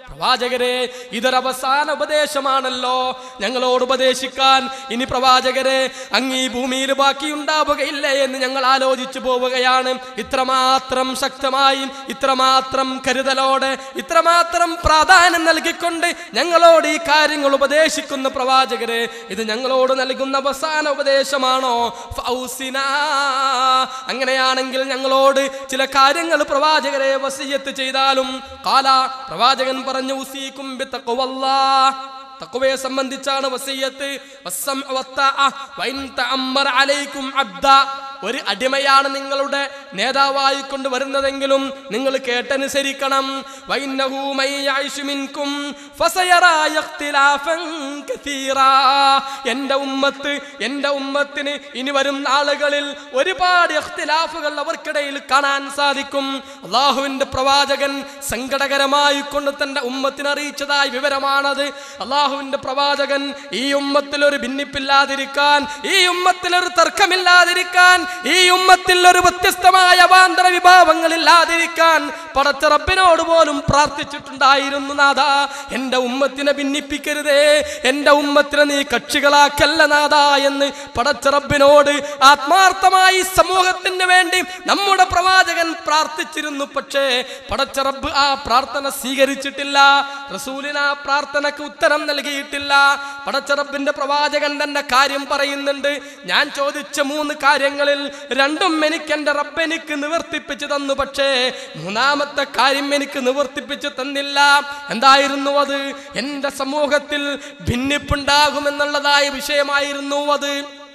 പ്രവാചകരെ ഇതൊരവസാന ഉപദേശമാണല്ലോ ഞങ്ങളോട് ഉപദേശിക്കാൻ ഇനി പ്രവാചകരെ അങ്ങ് ഈ ഭൂമിയിൽ ബാക്കിയുണ്ടാവുകയില്ലേ എന്ന് ഞങ്ങൾ ആലോചിച്ചു പോവുകയാണ് ഇത്രമാത്രം ശക്തമായി ഇത്രമാത്രം കരുതലോടെ ഇത്രമാത്രം പ്രാധാന്യം നൽകിക്കൊണ്ട് ഞങ്ങളോട് ഈ കാര്യങ്ങൾ ഉപദേശിക്കുന്ന പ്രവാചകരെ ഇത് ഞങ്ങളോട് നൽകുന്ന അവസാന ഉപദേശമാണോ ഫൗസിനാ. അങ്ങനെയാണെങ്കിൽ ഞങ്ങളോട് ചില കാര്യങ്ങൾ പ്രവാചകരെ വസിയത്ത് ചെയ്താലും കാല പ്രവാചകൻ പറഞ്ഞു ഉസീക്കും ബിത്തഖ്വല്ലാ. തഖ്വയെ സംബന്ധിച്ചാണ് വസീയത്ത് വസ്സം വത്താഅ വഇൻ തഅമ്മറ അലൈക്കും അബ്ദ ഒരു അടിമയാണ് നിങ്ങളുടെ നേതാവായി കൊണ്ട് വരുന്നതെങ്കിലും നിങ്ങൾ കേട്ടനുസരിക്കണം വൈന്നഹു മൻ യഅ്ശു മിൻകും ഫസയറാ ഇഖ്തിലാഫൻ കസീറാ എൻ്റെ ഉമ്മത്ത് എൻ്റെ ഉമ്മത്തിന് ഇനി വരും നാളുകളിൽ ഒരുപാട് ഇഖ്തിലാഫുകൾ അവർക്കിടയിൽ കാണാൻ സാധിക്കും അള്ളാഹുവിന്റെ പ്രവാചകൻ സങ്കടകരമായി കൊണ്ട് തന്റെ ഉമ്മത്തിന് അറിയിച്ചതായ വിവരമാണത് അള്ളാഹുവിന്റെ പ്രവാചകൻ ഈ ഉമ്മത്തിൽ ഒരു ഭിന്നിപ്പില്ലാതിരിക്കാൻ ഈ ഉമ്മത്തിൽ ഒരു തർക്കമില്ലാതിരിക്കാൻ ഈ ഉമ്മത്തിൽ ഒരു വ്യത്യസ്തമായ അവാന്തര വിഭാവങ്ങൾ ഇല്ലാതിരിക്കാൻ പടച്ച റബ്ബിനോട് പോലും പ്രാർത്ഥിച്ചിട്ടുണ്ടായിരുന്നു നാഥ എന്റെ ഉമ്മത്തിനെ ഭിന്നിപ്പിക്കരുതേ എന്റെ ഉമ്മത്തിനെ നീ കക്ഷികളാക്കല്ല നാഥ എന്ന് പടച്ച റബ്ബിനോട് ആത്മാർത്ഥമായി സമൂഹത്തിന് വേണ്ടി നമ്മുടെ പ്രവാചകൻ പ്രാർത്ഥിച്ചിരുന്നു പക്ഷേ പടച്ച റബ്ബ് ആ പ്രാർത്ഥന സ്വീകരിച്ചിട്ടില്ല റസൂലിന് ആ പ്രാർത്ഥനക്ക് ഉത്തരം നൽകിയിട്ടില്ല പടച്ച റബ്ബിന്റെ പ്രവാചകൻ തന്നെ കാര്യം പറയുന്നുണ്ട് ഞാൻ ചോദിച്ച മൂന്ന് കാര്യങ്ങളിൽ രണ്ടും എനിക്ക് എന്റെ റബ്ബ് എനിക്ക് നിവർത്തിപ്പിച്ചു തന്നു പക്ഷേ മൂന്നാമത്തെ കാര്യം എനിക്ക് നിവർത്തിപ്പിച്ചു തന്നില്ല എന്തായിരുന്നു അത് എന്റെ സമൂഹത്തിൽ ഭിന്നിപ്പുണ്ടാകുമെന്നുള്ളതായ വിഷയമായിരുന്നു അത്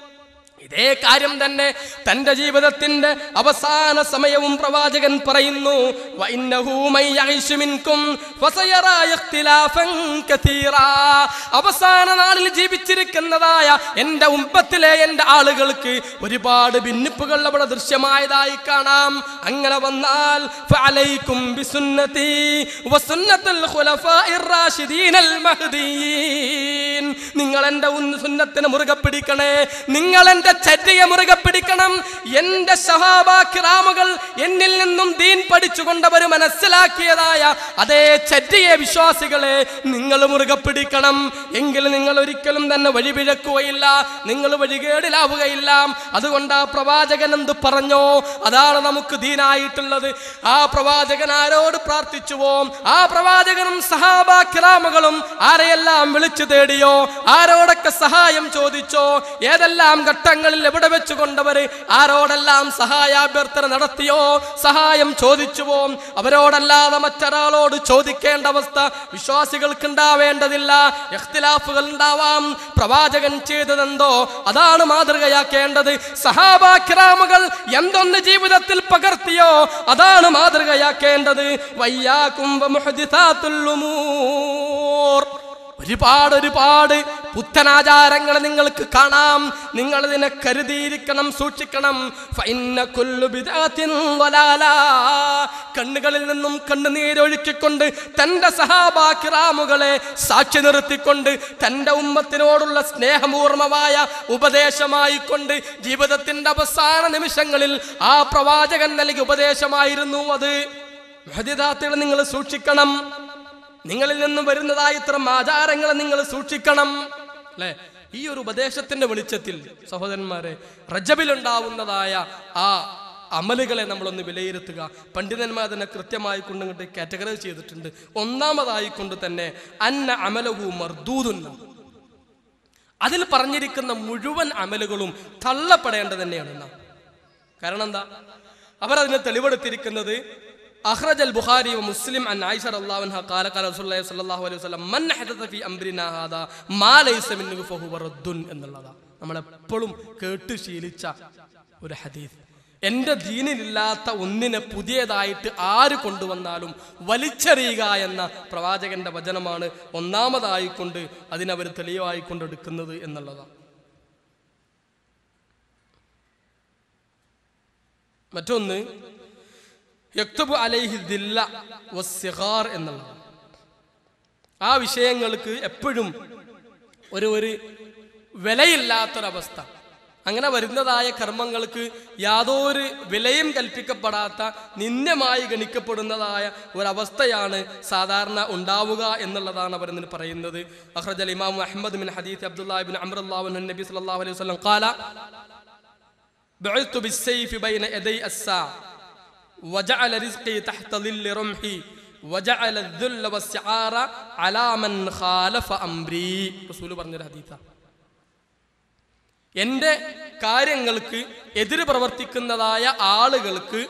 ഇതേ കാര്യം തന്നെ തന്റെ ജീവിതത്തിന്റെ അവസാന സമയവും പ്രവാചകൻ പറയുന്നു വഇന്നഹു മൻ യഅ്ശു മിൻകും ഫസയറാ ഇഖ്തിലാഫൻ കതീറാ. അവസാന നാളിൽ ജീവിച്ചിരിക്കുന്നതായ എൻ്റെ ഉമ്പത്തിലെ എൻ്റെ ആളുകൾക്ക് ഒരുപാട് ഭിന്നിപ്പുകൾ അവിടെ ദൃശ്യമായതായി കാണാം അങ്ങനെ വന്നാൽ ഫഅലൈക്കും ബിസുന്നതി വസുന്നത്തുൽ ഖുലഫാഇർ റാഷിദീനൽ മഹ്ദിയീൻ നിങ്ങൾ എൻ്റെ ഉന്ന- സുന്നത്തിനെ മുറുകെ പിടിക്കണേ നിങ്ങൾ എൻ്റെ ചര്യയെ മുറുകെ പിടിക്കണം എൻ്റെ സഹാബാക്കിറാമുകൾ എന്നിൽ നിന്നും ദീൻ പഠിച്ചുകൊണ്ടവർ മനസ്സിലാക്കിയതായ അതേ ചര്യയെ വിശ്വാസികളെ നിങ്ങൾ മുറുകെ പിടിക്കണം എങ്കിൽ നിങ്ങൾ ഒരിക്കലും തന്നെ വഴിപിഴക്കുകയില്ല നിങ്ങൾ വഴികേടിലാവുകയില്ല അതുകൊണ്ട് ആ പ്രവാചകൻ എന്ത് പറഞ്ഞോ അതാണ് നമുക്ക് ദീനായിട്ടുള്ളത് ആ പ്രവാചകൻ ആരോട് പ്രാർത്ഥിച്ചുവോ ആ പ്രവാചകനും സഹാബാക്കിറാമുകളും ആരെയെല്ലാം വിളിച്ചു തേടിയോ ആരോടൊക്കെ സഹായം ചോദിച്ചോ ഏതെല്ലാം ഘട്ടങ്ങളിൽ എവിടെ വെച്ച് കൊണ്ടവര് ആരോടെല്ലാം സഹായാഭ്യർത്ഥന നടത്തിയോ സഹായം ചോദിച്ചുവോ അവരോടല്ലാതെ മറ്റൊരാളോട് ചോദിക്കേണ്ട അവസ്ഥ വിശ്വാസികൾക്ക് ഉണ്ടാവേണ്ടതില്ല ഇഖ്തിലാഫുകൾ ഉണ്ടാവാം പ്രവാചകൻ ചെയ്തതെന്തോ അതാണ് മാതൃകയാക്കേണ്ടത് സഹാബാക്കിറാമുകൾ എന്തൊന്ന് ജീവിതത്തിൽ പകർത്തിയോ അതാണ് മാതൃകയാക്കേണ്ടത് വയ്യാക്കും വമുഹദിസാത്തുൽ ഉമൂർ. ഒരുപാട് ഒരുപാട് പുത്തനാചാരങ്ങൾ നിങ്ങൾക്ക് കാണാം നിങ്ങൾ ഇതിനെ കരുതിയിരിക്കണം സൂക്ഷിക്കണം ഫഇന്ന കുല്ലു ബിദ്അത്തിൻ ളലാലാ. കണ്ണുകളിൽ നിന്നും കണ്ണുനീരൊഴുക്കിക്കൊണ്ട് തന്റെ സഹാബാക്കിറാമുകളെ സാക്ഷി നിർത്തിക്കൊണ്ട് തന്റെ ഉമ്മത്തിനോടുള്ള സ്നേഹപൂർണമായ ഉപദേശമായിക്കൊണ്ട് ജീവിതത്തിന്റെ അവസാന നിമിഷങ്ങളിൽ ആ പ്രവാചകൻ നൽകിയ ഉപദേശമായിരുന്നു അത് മഹദിദാത്തുകൾ നിങ്ങൾ സൂക്ഷിക്കണം നിങ്ങളിൽ നിന്നും വരുന്നതായ ഇത്തരം ആചാരങ്ങൾ നിങ്ങൾ സൂക്ഷിക്കണം അല്ലെ ഈ ഒരു ഉപദേശത്തിന്റെ വെളിച്ചത്തിൽ സഹോദരന്മാരെ റജബിലുണ്ടാവുന്നതായ ആ അമലുകളെ നമ്മളൊന്ന് വിലയിരുത്തുക പണ്ഡിതന്മാർ അതിനെ കൃത്യമായി കൊണ്ടിങ്ങോട്ട് കാറ്റഗറൈസ് ചെയ്തിട്ടുണ്ട് ഒന്നാമതായി കൊണ്ട് തന്നെ അന്ന അമലഹു മർദൂതുന്ന അതിൽ പറഞ്ഞിരിക്കുന്ന മുഴുവൻ അമലുകളും തള്ളപ്പെടേണ്ടത് തന്നെയാണ് എന്നാ കാരണം എന്താ അവരതിനെ തെളിവെടുത്തിരിക്കുന്നത് അഖ്റജ് അൽ ബുഖാരി വ മുസ്ലിം അൻ ആയിഷ റളിയല്ലാഹു അൻഹ ഖാല ഖാല റസൂലുള്ളാഹി സ്വല്ലല്ലാഹു അലൈഹി വസല്ലം മൻ ഹദത ഫീ അംരിനാ ഹാദാ മാ ലൈസ മിൻഹു ഫഹുവ റദ്ദുൻ എന്നുള്ളതാ നമ്മൾ എപ്പോഴും കേട്ട് ശീലിച്ച ഒരു ഹദീസ് എൻ്റെ ദീനിലില്ലാത്ത ഒന്നിനെ പുതിയതായിട്ട് ആര് കൊണ്ടുവന്നാലും വലിച്ചെറിയുക എന്ന പ്രവാചകന്റെ വചനമാണ് ഒന്നാമതായിക്കൊണ്ട് അതിനവർ തെളിവായിക്കൊണ്ട് എടുക്കുന്നത് എന്നുള്ളതാണ് മറ്റൊന്ന് യക്തബു അലൈഹി ദില്ല വസ്സിഗാർ എന്നുള്ളത് ആ വിഷയങ്ങൾക്ക് എപ്പോഴും ഒരു ഒരു വിലയില്ലാത്തൊരവസ്ഥ അങ്ങനെ വരുന്നതായ കർമ്മങ്ങൾക്ക് യാതൊരു വിലയും കൽപ്പിക്കപ്പെടാത്ത നിന്ദ്യമായി ഗണിക്കപ്പെടുന്നതായ ഒരവസ്ഥയാണ് സാധാരണ ഉണ്ടാവുക എന്നുള്ളതാണ് അവർ ഇതിന് പറയുന്നത് അഹ്റജ് ഇമാം അഹമ്മദ് ബിൻ ഹദീസ് അബ്ദുല്ലാഹിബിൻ അമ്രുല്ലാഹു നബി സല്ലല്ലാഹു അലൈഹി വസല്ലം ഖാല بعثت بالسيف بين يدي الساعة وجعل رزقي تحت ظل رمحي وجعل الذل والسعار على من خالف أمري റസൂൽ പറഞ്ഞൊരു ഹദീസാണ് എൻ്റെ കാര്യങ്ങൾക്ക് എതിര് പ്രവർത്തിക്കുന്നതായ ആളുകൾക്ക്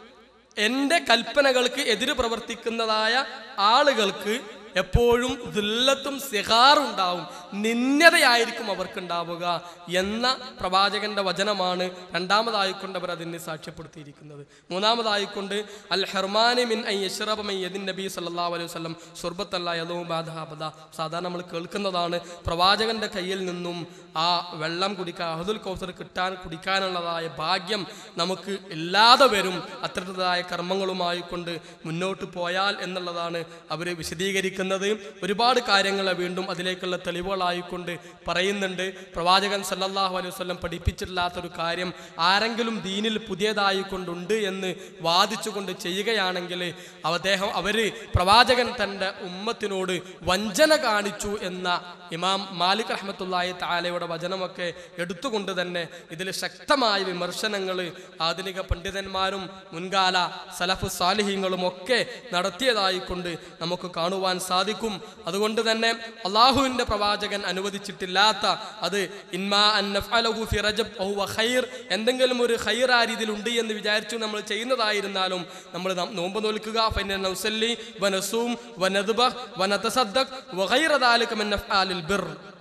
എൻ്റെ കൽപ്പനകൾക്ക് എതിര് പ്രവർത്തിക്കുന്നതായ ആളുകൾക്ക് എപ്പോഴും ദുല്ലത്തും സിഹാറും ഉണ്ടാവും നിന്ദതയായിരിക്കും അവർക്കുണ്ടാവുക എന്ന പ്രവാചകന്റെ വചനമാണ് രണ്ടാമതായിക്കൊണ്ട് അവർ അതിനെ സാക്ഷ്യപ്പെടുത്തിയിരിക്കുന്നത് മൂന്നാമതായിക്കൊണ്ട് അൽ ഹെർമാനി മിൻ ഐ യഷ്റബമൈ യദിൻ നബി സല്ലല്ലാഹു അലൈഹി വസല്ലം സുർബത്തല്ല യദവും ബാധാബദ സാധാരണ നമ്മൾ കേൾക്കുന്നതാണ് പ്രവാചകന്റെ കയ്യിൽ നിന്നും ആ വെള്ളം കുടിക്കാൻ അഹദുൽ കൗസർ കിട്ടാൻ കുടിക്കാനുള്ളതായ ഭാഗ്യം നമുക്ക് ഇല്ലാതെ വരും അത്തരത്തിലായ കർമ്മങ്ങളുമായി കൊണ്ട് മുന്നോട്ട് പോയാൽ എന്നുള്ളതാണ് അവർ വിശദീകരിക്കുന്നത് ഒരുപാട് കാര്യങ്ങൾ വീണ്ടും അതിലേക്കുള്ള തെളിവുകളായിക്കൊണ്ട് പറയുന്നുണ്ട് പ്രവാചകൻ സല്ലല്ലാഹു അലൈഹി വസല്ലം പഠിപ്പിച്ചിട്ടില്ലാത്തൊരു കാര്യം ആരെങ്കിലും ദീനിൽ പുതിയതായി കൊണ്ടുണ്ട് എന്ന് വാദിച്ചുകൊണ്ട് ചെയ്യുകയാണെങ്കിൽ അദ്ദേഹം അവര് പ്രവാചകൻ തൻ്റെ ഉമ്മത്തിനോട് വഞ്ചന കാണിച്ചു എന്ന ഇമാം മാലിക് റഹ്മത്തുള്ളാഹി താലയുടെ വചനമൊക്കെ എടുത്തുകൊണ്ട് തന്നെ ഇതിൽ ശക്തമായ വിമർശനങ്ങൾ ആധുനിക പണ്ഡിതന്മാരും മുൻകാല സലഫു സാലിഹ്യങ്ങളും ഒക്കെ നടത്തിയതായിക്കൊണ്ട് നമുക്ക് കാണുവാൻ സാധിക്കും അതുകൊണ്ട് തന്നെ അള്ളാഹുവിന്റെ പ്രവാചകൻ അനുവദിച്ചിട്ടില്ലാത്ത അത് ഇൻമാ അൻ നഫ്അലഹു ഫി റജബ് ഔ ഹുവ ഖൈർ എന്തെങ്കിലും ഒരു ഖൈർ ആ രീതിയിൽ ഉണ്ട് എന്ന് വിചാരിച്ചു നമ്മൾ ചെയ്യുന്നതായിരുന്നാലും നമ്മൾ നം- നോമ്പ് നോൽക്കുക ഫൈന നൗസല്ലി വനസൂം വനദ്ബഹ് വനതസദ്ദഖ് വഗൈറ ദാലിക മിൻ അഫ്ആലിൽ ബിർ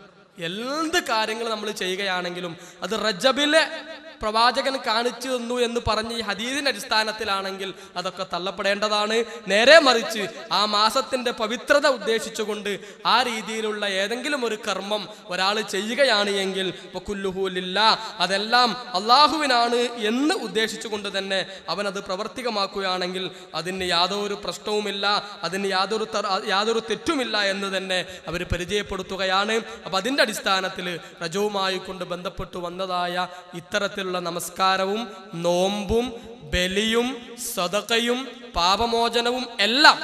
എന്ത് കാര്യങ്ങൾ നമ്മൾ ചെയ്യുകയാണെങ്കിലും അത് റജബിലെ പ്രവാചകൻ കാണിച്ചു തന്നു എന്ന് പറഞ്ഞ് ഈ ഹദീദിന്റെ അടിസ്ഥാനത്തിലാണെങ്കിൽ അതൊക്കെ തള്ളപ്പെടേണ്ടതാണ് നേരെ മറിച്ച് ആ മാസത്തിന്റെ പവിത്രത ഉദ്ദേശിച്ചുകൊണ്ട് ആ രീതിയിലുള്ള ഏതെങ്കിലും ഒരു കർമ്മം ഒരാൾ ചെയ്യുകയാണ് എങ്കിൽ വക്കുല്ലുഹൂലില്ല അതെല്ലാം അള്ളാഹുവിനാണ് എന്ന് ഉദ്ദേശിച്ചുകൊണ്ട് തന്നെ അവൻ അത് പ്രവർത്തികമാക്കുകയാണെങ്കിൽ അതിന് യാതൊരു പ്രശ്നവുമില്ല അതിന് യാതൊരു തർ- യാതൊരു തെറ്റുമില്ല എന്ന് തന്നെ അവർ പരിചയപ്പെടുത്തുകയാണ് അപ്പൊ അതിന്റെ അടിസ്ഥാനത്തിൽ രജവുമായി കൊണ്ട് ബന്ധപ്പെട്ടു വന്നതായ ഇത്തരത്തിലുള്ള നമസ്കാരവും നോമ്പും ബലിയും സദക്കയും പാപമോചനവും എല്ലാം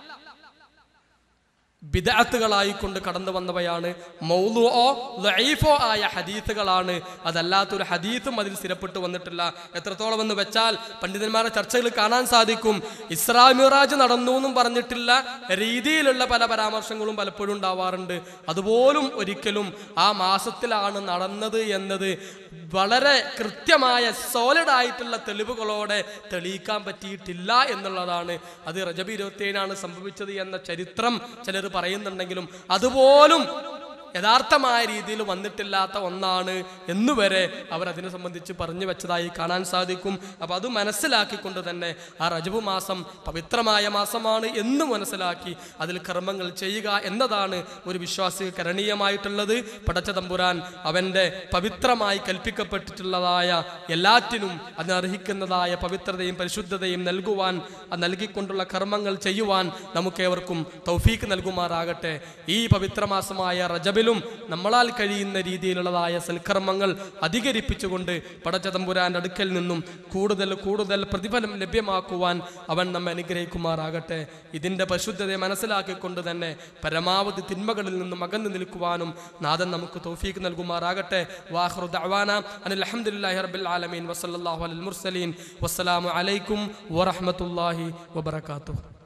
ബിദഅത്തുകളായിക്കൊണ്ട് കടന്നു വന്നവയാണ് മൗലുഓ ലൈഫോ ആയ ഹദീസുകളാണ് അതല്ലാത്തൊരു ഹദീസും അതിൽ സ്ഥിരപ്പെട്ടു വന്നിട്ടില്ല എത്രത്തോളം എന്ന് വെച്ചാൽ പണ്ഡിതന്മാരുടെ ചർച്ചകൾ കാണാൻ സാധിക്കും ഇസ്രാ മിറാജ് നടന്നു എന്നും പറഞ്ഞിട്ടില്ല രീതിയിലുള്ള പല പരാമർശങ്ങളും പലപ്പോഴും ഉണ്ടാവാറുണ്ട് അതുപോലും ഒരിക്കലും ആ മാസത്തിലാണ് നടന്നത് എന്നത് വളരെ കൃത്യമായ സോളിഡ് ആയിട്ടുള്ള തെളിവുകളോടെ തെളിയിക്കാൻ പറ്റിയിട്ടില്ല എന്നുള്ളതാണ് അത് റജബ് ഇരുപത്തിയേഴാണ് സംഭവിച്ചത് എന്ന ചരിത്രം ചിലർ പറയുന്നുണ്ടെങ്കിലും അതുപോലും യഥാർത്ഥമായ രീതിയിൽ വന്നിട്ടില്ലാത്ത ഒന്നാണ് എന്നുവരെ അവർ അതിനെ സംബന്ധിച്ച് പറഞ്ഞു വെച്ചതായി കാണാൻ സാധിക്കും അപ്പം അത് മനസ്സിലാക്കിക്കൊണ്ട് തന്നെ ആ റജബ് മാസം പവിത്രമായ മാസമാണ് എന്ന് മനസ്സിലാക്കി അതിൽ കർമ്മങ്ങൾ ചെയ്യുക എന്നതാണ് ഒരു വിശ്വാസി കരണീയമായിട്ടുള്ളത് പടച്ച തമ്പുരാൻ അവൻ്റെ പവിത്രമായി കൽപ്പിക്കപ്പെട്ടിട്ടുള്ളതായ എല്ലാറ്റിനും അതിനർഹിക്കുന്നതായ പവിത്രതയും പരിശുദ്ധതയും നൽകുവാൻ അത് നൽകിക്കൊണ്ടുള്ള കർമ്മങ്ങൾ ചെയ്യുവാൻ നമുക്കേവർക്കും തൗഫീക്ക് നൽകുമാറാകട്ടെ ഈ പവിത്രമാസമായ റജബിലും നമ്മളാൽ കഴിയുന്ന രീതിയിലുള്ളതായ സൽക്കർമ്മങ്ങൾ അധികരിപ്പിച്ചുകൊണ്ട് പടച്ചതമ്പുരാന്റെ അടുക്കൽ നിന്നും കൂടുതൽ കൂടുതൽ പ്രതിഫലം ലഭ്യമാക്കുവാൻ അവൻ നമ്മെ അനുഗ്രഹിക്കുമാറാകട്ടെ ഇതിന്റെ പരിശുദ്ധതയെ മനസ്സിലാക്കിക്കൊണ്ട് തന്നെ പരമാവധി തിന്മകളിൽ നിന്നും അകന്നു നിൽക്കുവാനും നാഥൻ നമുക്ക് തൗഫീക്ക് നൽകുമാറാകട്ടെ വാഹ്റു ദഅവാന അനിൽ അൽഹംദുലില്ലാഹി റബ്ബിൽ ആലമീൻ വസല്ലല്ലാഹു അലൽ മുർസലീൻ വസ്സലാമു അലൈക്കും വറഹ്മത്തുള്ളാഹി വബറകാതുഹു